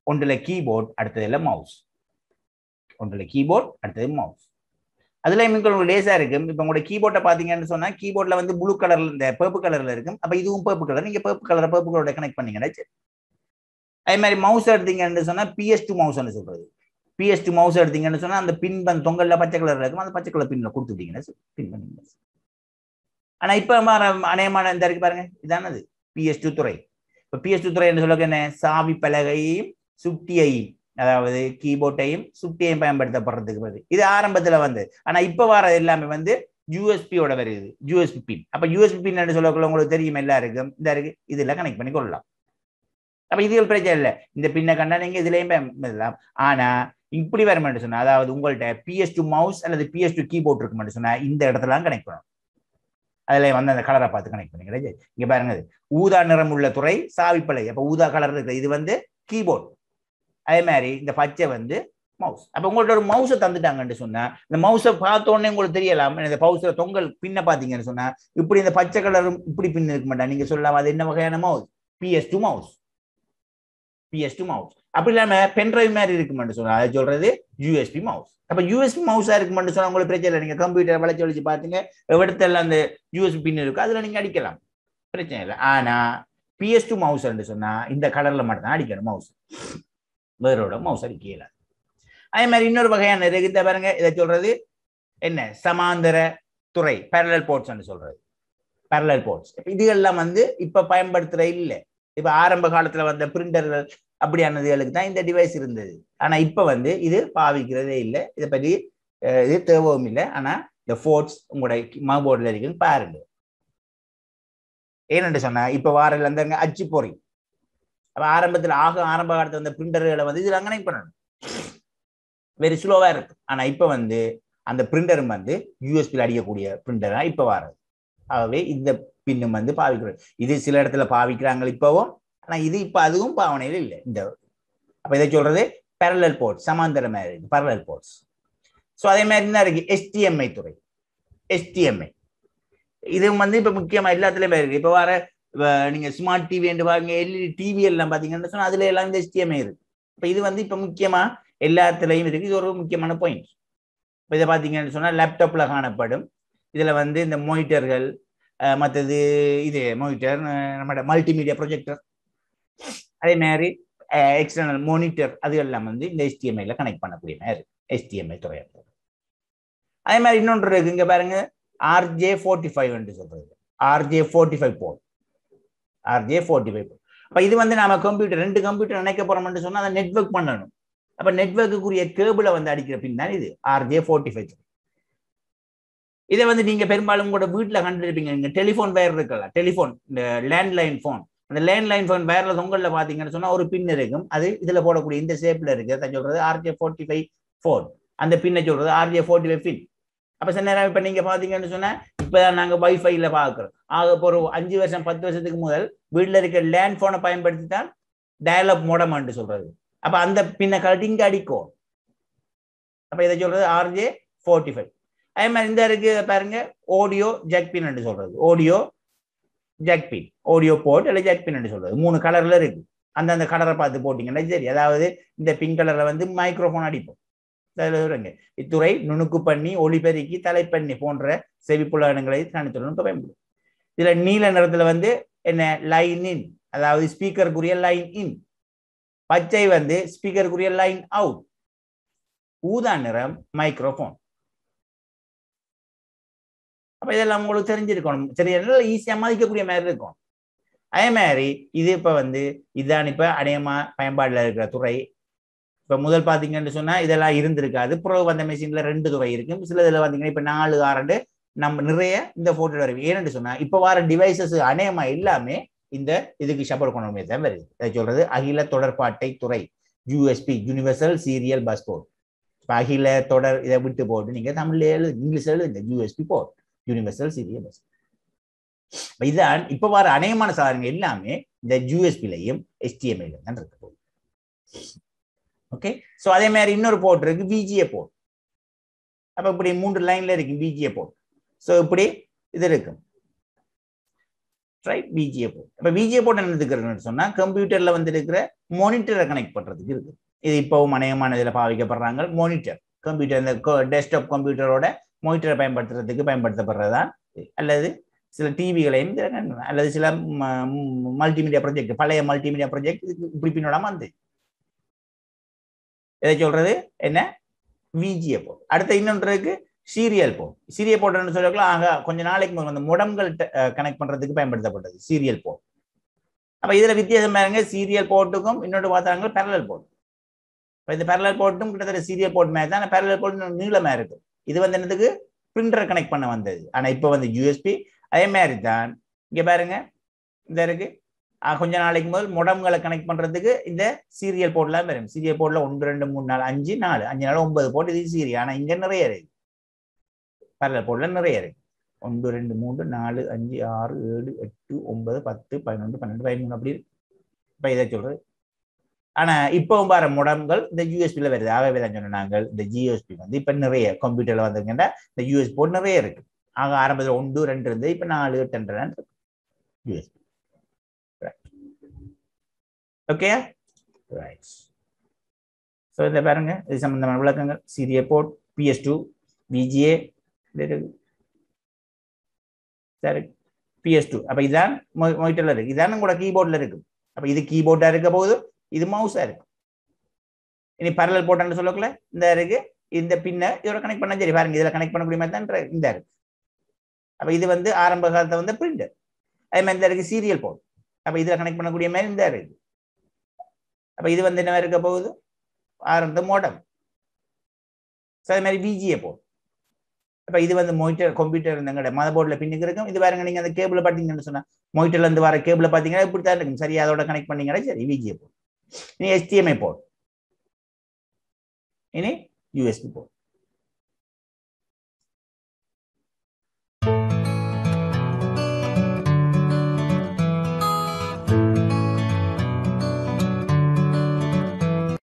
ஒன்றுல கீபோர்ட் அடுத்ததுல மவுஸ் ஒன்றுல கீபோர்ட் அடுத்தது மவுஸ் அதுல உங்களுக்கு லேசா இருக்கும் இப்ப உங்களோட கீபோர்ட்டை பாத்தீங்கன்னு சொன்னா கீபோர்ட்ல வந்து ப்ளூ கலர்ல இந்த பர்ப்பு கலர்ல இருக்கும் அப்ப இதுவும் பர்ப்பு கலர் நீங்க பர்ப்பு கலர் பர்ப்பு கலரோட கனெக்ட் பண்ணீங்கன்னா சரி அதே மாதிரி மவுஸ் எடுத்தீங்கன்னு சொன்னா பிஎஸ் டூ மவுஸ்னு சொல்றது பிஎஸ் டூ மவுஸ் எடுத்தீங்கன்னு சொன்னா அந்த பின் பன் தொங்கல்ல பச்சை கலர்ல இருக்கும் அந்த பச்சை கலர் பின்ல கொடுத்துட்டீங்கன்னா பின் பண்ணீங்க ஆனா இப்ப மாற அநேகமான இந்த இருக்கு பாருங்க இதானது பிஎஸ் டூ துறை இப்ப பிஎஸ் டூ துறை என்று சொல்ல என்ன சாவி பலகையையும் சுட்டியையும் அதாவது கீபோர்டையும் சுட்டியையும் பயன்படுத்தப்படுறதுக்கு வருது இது ஆரம்பத்துல வந்து ஆனா இப்ப வர எல்லாமே வந்து யூஎஸ்பியோட வருது யூஎஸ்பி பின் அப்ப யூஎஸ்பி பின் என்று சொல்லக்குள்ள உங்களுக்கு தெரியும் எல்லாம் இருக்கும் இந்த இருக்கு இதுல கனெக்ட் பண்ணி கொள்ளலாம் அப்ப இது ஒரு பிரச்சனை இல்லை இந்த பின்னை கண்டா நீங்க இதுலயும் பயன்படுத்தலாம் ஆனா இப்படி வரமாட்டு சொன்னா அதாவது உங்கள்ட்ட பிஎஸ் டூ மவுஸ் அல்லது பிஎஸ் டூ கீபோர்ட் இருக்கு சொன்னா இந்த இடத்துல கனெக்ட் பண்ணணும் அதுல வந்து அந்த கலரை பார்த்து கனெக்ட் பண்ணிக்கிறேன் இங்க பாருங்க ஊதா நிறம் உள்ள துறை சாவிப்பலை அப்ப ஊதா கலர் இருக்கு இது வந்து கீபோர்ட் அதே மாதிரி இந்த பச்சை வந்து மவுஸ் அப்ப உங்கள்ட்ட ஒரு மவுஸை தந்துட்டாங்கன்னு சொன்னா இந்த மவுஸை பார்த்த உடனே உங்களுக்கு தெரியலாம் இந்த பவுஸ்ல தொங்கல் பின்ன பாத்தீங்கன்னு சொன்னா இப்படி இந்த பச்சை கலரும் இப்படி பின் இருக்க மாட்டா நீங்க சொல்லலாம் அது என்ன வகையான mouse PS two mouse PS two mouse அப்படி இல்லாம பென்ட்ரைவ் மாதிரி இருக்குமென்னு சொன்னா அது சொல்றது யூஎஸ்பி மவுஸ் அப்ப யூஎஸ்பி மவுஸா இருக்குமென்னு சொன்னா உங்களுக்கு பிரச்சனை இல்லை நீங்க கம்ப்யூட்டர் வளைச்சு வளைச்சு பாத்தீங்க இடத்தெல்லாம் அந்த யூஎஸ்பி பின் இருக்கு அதுல நீங்க அடிக்கலாம் பிரச்சனை இல்லை ஆனா பிஎஸ் டூ மவுஸ் சொன்னா இந்த கலர்ல மட்டும் தான் அடிக்கணும் மவுஸ் வேறோட மவுஸ் அடிக்கல அதே மாதிரி இன்னொரு வகையான இருக்கு பாருங்க இதை சொல்றது என்ன சமாந்தர துறை பேரலல் போர்ட்ஸ் சொல்றது பேரலல் போர்ட்ஸ் இதுகள்லாம் வந்து இப்ப பயன்படுத்துற இல்லை இப்ப ஆரம்ப காலத்துல வந்த பிரிண்டர்கள் அப்படியானதுகளுக்கு தான் இந்த டிவைஸ் இருந்தது ஆனா இப்ப வந்து இது பாவிக்கிறதே இல்லை இதை பற்றி இது தேவையும் இல்லை ஆனா இந்த ஃபோர்ட்ஸ் உங்களுடைய மவுபோர்டில் இருக்குன்னு பாருங்க ஏன்னு சொன்னா இப்ப வாரில் அந்த அச்சு பொறி அப்ப ஆரம்பத்தில் ஆக ஆரம்ப காலத்துல வந்த பிரிண்டர்களை வந்து இதுல கனெக்ட் பண்ணணும் வெரி ஸ்லோவா இருக்கு ஆனா இப்ப வந்து அந்த பிரிண்டரும் வந்து யூஎஸ்பியில் அடிக்கக்கூடிய பிரிண்டரா இப்ப வர்றது ஆகவே இந்த பின்னும் வந்து பாவிக்கிறது இது சில இடத்துல பாவிக்கிறாங்க இப்பவும் ஆனா இது இப்ப அதுவும் பாவனையில் இல்லை இந்த அப்ப இதை சொல்றது பேரலல் போர்ட்ஸ் சமாந்தர மாதிரி பேரலல் போர்ட்ஸ் ஸோ அதே மாதிரி தான் இருக்கு எஸ்டிஎம்ஐ துறை எஸ்டிஎம்ஐ இது வந்து இப்ப முக்கியமா எல்லாத்துலயுமே இருக்கு இப்ப வர நீங்க ஸ்மார்ட் டிவி பாருங்க எல்இடி டிவி எல்லாம் பாத்தீங்கன்னு சொன்னா அதுல எல்லாம் இந்த எஸ்டிஎம்ஐ இருக்கு இப்ப இது வந்து இப்ப முக்கியமா எல்லாத்துலயும் இருக்கு இது ஒரு முக்கியமான பாயிண்ட் இப்போ இதை பார்த்தீங்கன்னு சொன்னால் லேப்டாப்பில் காணப்படும் இதில் வந்து இந்த மோனிட்டர்கள் மற்றது இது மோனிட்டர் நம்மளோட மல்டிமீடியா ப்ரொஜெக்டர் அதே மாதிரி எக்ஸ்டர்னல் மோனிட்டர் அது எல்லாம் வந்து இந்த எஸ்டிஎம்ஐல கனெக்ட் பண்ணக்கூடிய மாதிரி எஸ்டிஎம்ஐ துறை அதே மாதிரி இன்னொன்று இருக்கு இங்கே பாருங்க ஆர்ஜே ஃபோர்ட்டி ஃபைவ் சொல்றது ஆர்ஜே ஃபோர்ட்டி ஃபைவ் போல் ஆர்ஜே ஃபோர்ட்டி ஃபைவ் அப்போ இது வந்து நாம கம்ப்யூட்டர் ரெண்டு கம்ப்யூட்டர் நினைக்க போறோம்னு சொன்னால் அதை நெட்ஒர்க் பண்ணணும் அப்ப நெட்ஒர்க்குரிய கேபிளை வந்து அடிக்கிற பின் தான் இது ஆர்ஜே ஃபோர்ட்டி ஃபைவ் இதை வந்து நீங்க பெரும்பாலும் கூட வீட்டுல கண்டுருப்பீங்க நீங்க டெலிஃபோன் வயர் இருக்கலாம் டெலிஃபோன் இந்த லேண்ட்லைன் ஃபோன் அந்த லேண்ட்லைன் ஃபோன் வயர்ல தொங்கல்ல பாத்தீங்கன்னு சொன்னா ஒரு பின் இருக்கும் அது இதுல போடக்கூடிய இந்த ஷேப்ல இருக்கு அதை சொல்றது ஆர்ஜே ஃபோர்ட்டி ஃபைவ் ஃபோன் அந்த பின்னை சொல்றது ஆர்ஜே ஃபோர்ட்டி ஃபைவ் பின் அப்ப சில நேரம் இப்ப நீங்க பாத்தீங்கன்னு சொன்னா இப்பதான் நாங்க வைஃபைல பாக்குறோம் ஆக இப்போ ஒரு அஞ்சு வருஷம் பத்து வருஷத்துக்கு முதல் வீட்டுல இருக்க லேண்ட் போனை பயன்படுத்தி தான் டயலப் மோடமான்னு சொல்றது அப்ப அந்த பின்ன கழட்டி இங்க அடிக்கும் அப்ப இதை சொல்றது ஆர்ஜே ஃபோர்ட்டி ஃபைவ் அதே மாதிரி இந்த இருக்கு பாருங்க ஆடியோ ஜெக் பின் சொல்றது audio jack pin audio port இல்லை ஜெக் பின் சொல்றது மூணு கலர்ல இருக்கு அந்தந்த கலரை பார்த்து போட்டீங்கன்னா சரி அதாவது இந்த பிங்க் கலர்ல வந்து மைக்ரோஃபோன் அடிப்போம் சொல்றேங்க இத்துறை நுணுக்கு பண்ணி ஒளிபெருக்கி தலைப்பண்ணி போன்ற செவிப்புலகங்களை தனித்துடன் பயன்படும் இதுல நீல நிறத்துல வந்து என்ன லைன் இன் அதாவது ஸ்பீக்கருக்குரிய லைன் இன் பச்சை வந்து ஸ்பீக்கருக்குரிய லைன் அவுட் ஊதா நிறம் மைக்ரோஃபோன் அப்ப இதெல்லாம் உங்களுக்கு தெரிஞ்சிருக்கணும் சரி எல்லாம் ஈஸியா மதிக்கக்கூடிய மாதிரி இருக்கும் அதே மாதிரி இது இப்ப வந்து இதுதான் இப்ப அநேகமா பயன்பாடுல இருக்கிற துறை இப்ப முதல் பாத்தீங்கன்னு சொன்னா இதெல்லாம் இருந்திருக்காது புறவு வந்த மிஷின்ல ரெண்டு துறை இருக்கும் சில இதுல பாத்தீங்கன்னா இப்ப நாலு ஆறு நம்ம நிறைய இந்த போட்டோ வரும் ஏன்னு சொன்னா இப்ப வர டிவைசஸ் அநேகமா எல்லாமே இந்த இதுக்கு சப்போர்ட் பண்ணணுமே தான் வருது அதை சொல்றது அகில தொடர்பாட்டை துறை USB universal serial bus port அகில தொடர் இதை விட்டு போட்டு நீங்க தமிழ்ல எழுது இங்கிலீஷ் எழுதுங்க USB port universal serial bus இதுதான் இப்ப வர அநேகமான சாதனங்கள் எல்லாமே இந்த யூஎஸ்பிலையும் எஸ்டிஎம்ஐலையும் தான் இருக்க போகுது ஓகே ஸோ அதே மாதிரி இன்னொரு போர்ட் இருக்கு விஜிஏ போர்ட் அப்ப இப்படி மூன்று லைன்ல இருக்கு விஜிஏ போர்ட் ஸோ இப்படி இது இருக்கும் ரைட் விஜிஏ போர்ட் இப்போ விஜிஏ போர்ட் என்ன இருக்குன்னு சொன்னா கம்ப்யூட்டர்ல வந்து இருக்கிற மானிட்டரை கனெக்ட் பண்றதுக்கு இருக்கு இது இப்போவும் அநேகமான இதில் பாவிக்கப்படுறாங்க மானிட்டர் கம்ப்யூட்டர் இந்த டெஸ்க்டாப் கம்ப்யூட்டரோட மானிட்டரை பயன்படுத்துறதுக்கு பயன்படுத்தப்படுறதா அல்லது சில டிவிகளையும் அல்லது சில மல்டிமீடியா ப்ராஜெக்ட் பழைய மல்டிமீடியா ப்ராஜெக்ட் இப்படி பின்னோடாம வந்து எதை சொல்றது என்ன விஜிஏ போர்ட் அடுத்த இன்னொன்று இருக்கு சீரியல் போர்ட் சீரியல் போர்ட்னு சொல்லலாம் ஆக கொஞ்ச நாளைக்கு முதல்ல அந்த முடம்கள் கனெக்ட் பண்றதுக்கு பயன்படுத்தப்பட்டது சீரியல் போர்ட் அப்ப இதுல வித்தியாசம் பாருங்க சீரியல் போர்ட்டுக்கும் இன்னொன்று பார்த்தாங்க பேரலல் போர்ட் இப்போ இந்த பேரலல் போர்ட்டும் கிட்டத்தட்ட சீரியல் போர்ட் மாதிரி தான் பேரலல் போர்ட் நீளமா இருக்கு இது வந்து என்னதுக்கு பிரிண்டர் கனெக்ட் பண்ண வந்தது ஆனா இப்போ வந்து யூஎஸ்பி அதே மாதிரி தான் இங்க பாருங்க இந்த இருக்கு கொஞ்ச நாளைக்கு முதல் முடம்களை கனெக்ட் பண்றதுக்கு இந்த சீரியல் போர்ட்லாம் வரும் சீரியல் போர்ட்ல ஒன்று ரெண்டு மூணு நாலு அஞ்சு நாலு அஞ்சு நாள் ஒன்பது போர்ட் இது சீரியல் ஆனா இங்க நிறைய இருக்கு பேரலல் போர்ட்ல நிறைய இருக்கு ஒன்று ரெண்டு மூன்று நாலு அஞ்சு ஆறு ஏழு எட்டு ஒன்பது பத்து பதினொன்று பன்னெண்டு பதிமூணு அப்படி இருக்கு இப்போ இதை சொல்றது ஆனா இப்பவும் வர முடம்கள் இந்த யூஎஸ்பியில் வருது ஆகவே தான் சொன்ன நாங்கள் இந்த ஜிஎஸ்பி வந்து இப்ப நிறைய கம்ப்யூட்டர்ல வந்ததுங்கன்னா இந்த யூஎஸ் போர்ட் நிறைய இருக்கு ஆக ஆரம்பத்தில் ஒன்று ரெண்டு இருந்து இப்ப நாலு எட்டு இருக்கு யூஎஸ்பி ஓகே ரைட் ஸோ இதை பாருங்க இது சம்பந்தமான விளக்கங்கள் serial port PS two VGA சரி பிஎஸ் டூ அப்போ இதான் மொயிட்டில் இருக்கு இதான் கூட கீபோர்டில் இருக்கு அப்போ இது கீபோர்டாக இருக்க போது இது மவுஸாக இருக்கு இனி பரலல் போட்டோன்னு சொல்லக்குள்ள இந்த இருக்கு இந்த பின்ன இதோட கனெக்ட் பண்ண சரி பாருங்க இதில் கனெக்ட் பண்ணக்கூடிய மாதிரி தான் இந்த இருக்கு அப்போ இது வந்து ஆரம்ப காலத்தை வந்து பிரிண்டர் அதே மாதிரி இந்த இருக்கு சீரியல் போர்ட் அப்போ இதில் கனெக்ட் பண்ணக்கூடிய மாதிரி இந்த இருக்கு அப்போ இது வந்து என்ன இருக்க போகுது ஆரம்ப மோடம் ஸோ அதே மாதிரி பிஜிஏ போர்ட் அப்போ இது வந்து மொயிட்டர் கம்ப்யூட்டர் எங்கட மத போர்டில் பின்னுக்கு இருக்கும் இது பாருங்க நீங்கள் அந்த கேபிளை பார்த்தீங்கன்னு சொன்னால் மொயிட்டர்ல இருந்து வர கேபிளை பார்த்தீங்கன்னா இப்படி தான் இருக்கும் சரி அதோட கனெக்ட் பண்ணீங்கன்னா சரி விஜிஏ போர்ட் இனி எஸ்டிஎம்ஐ போர்ட் இனி யூஎஸ்பி போர்ட்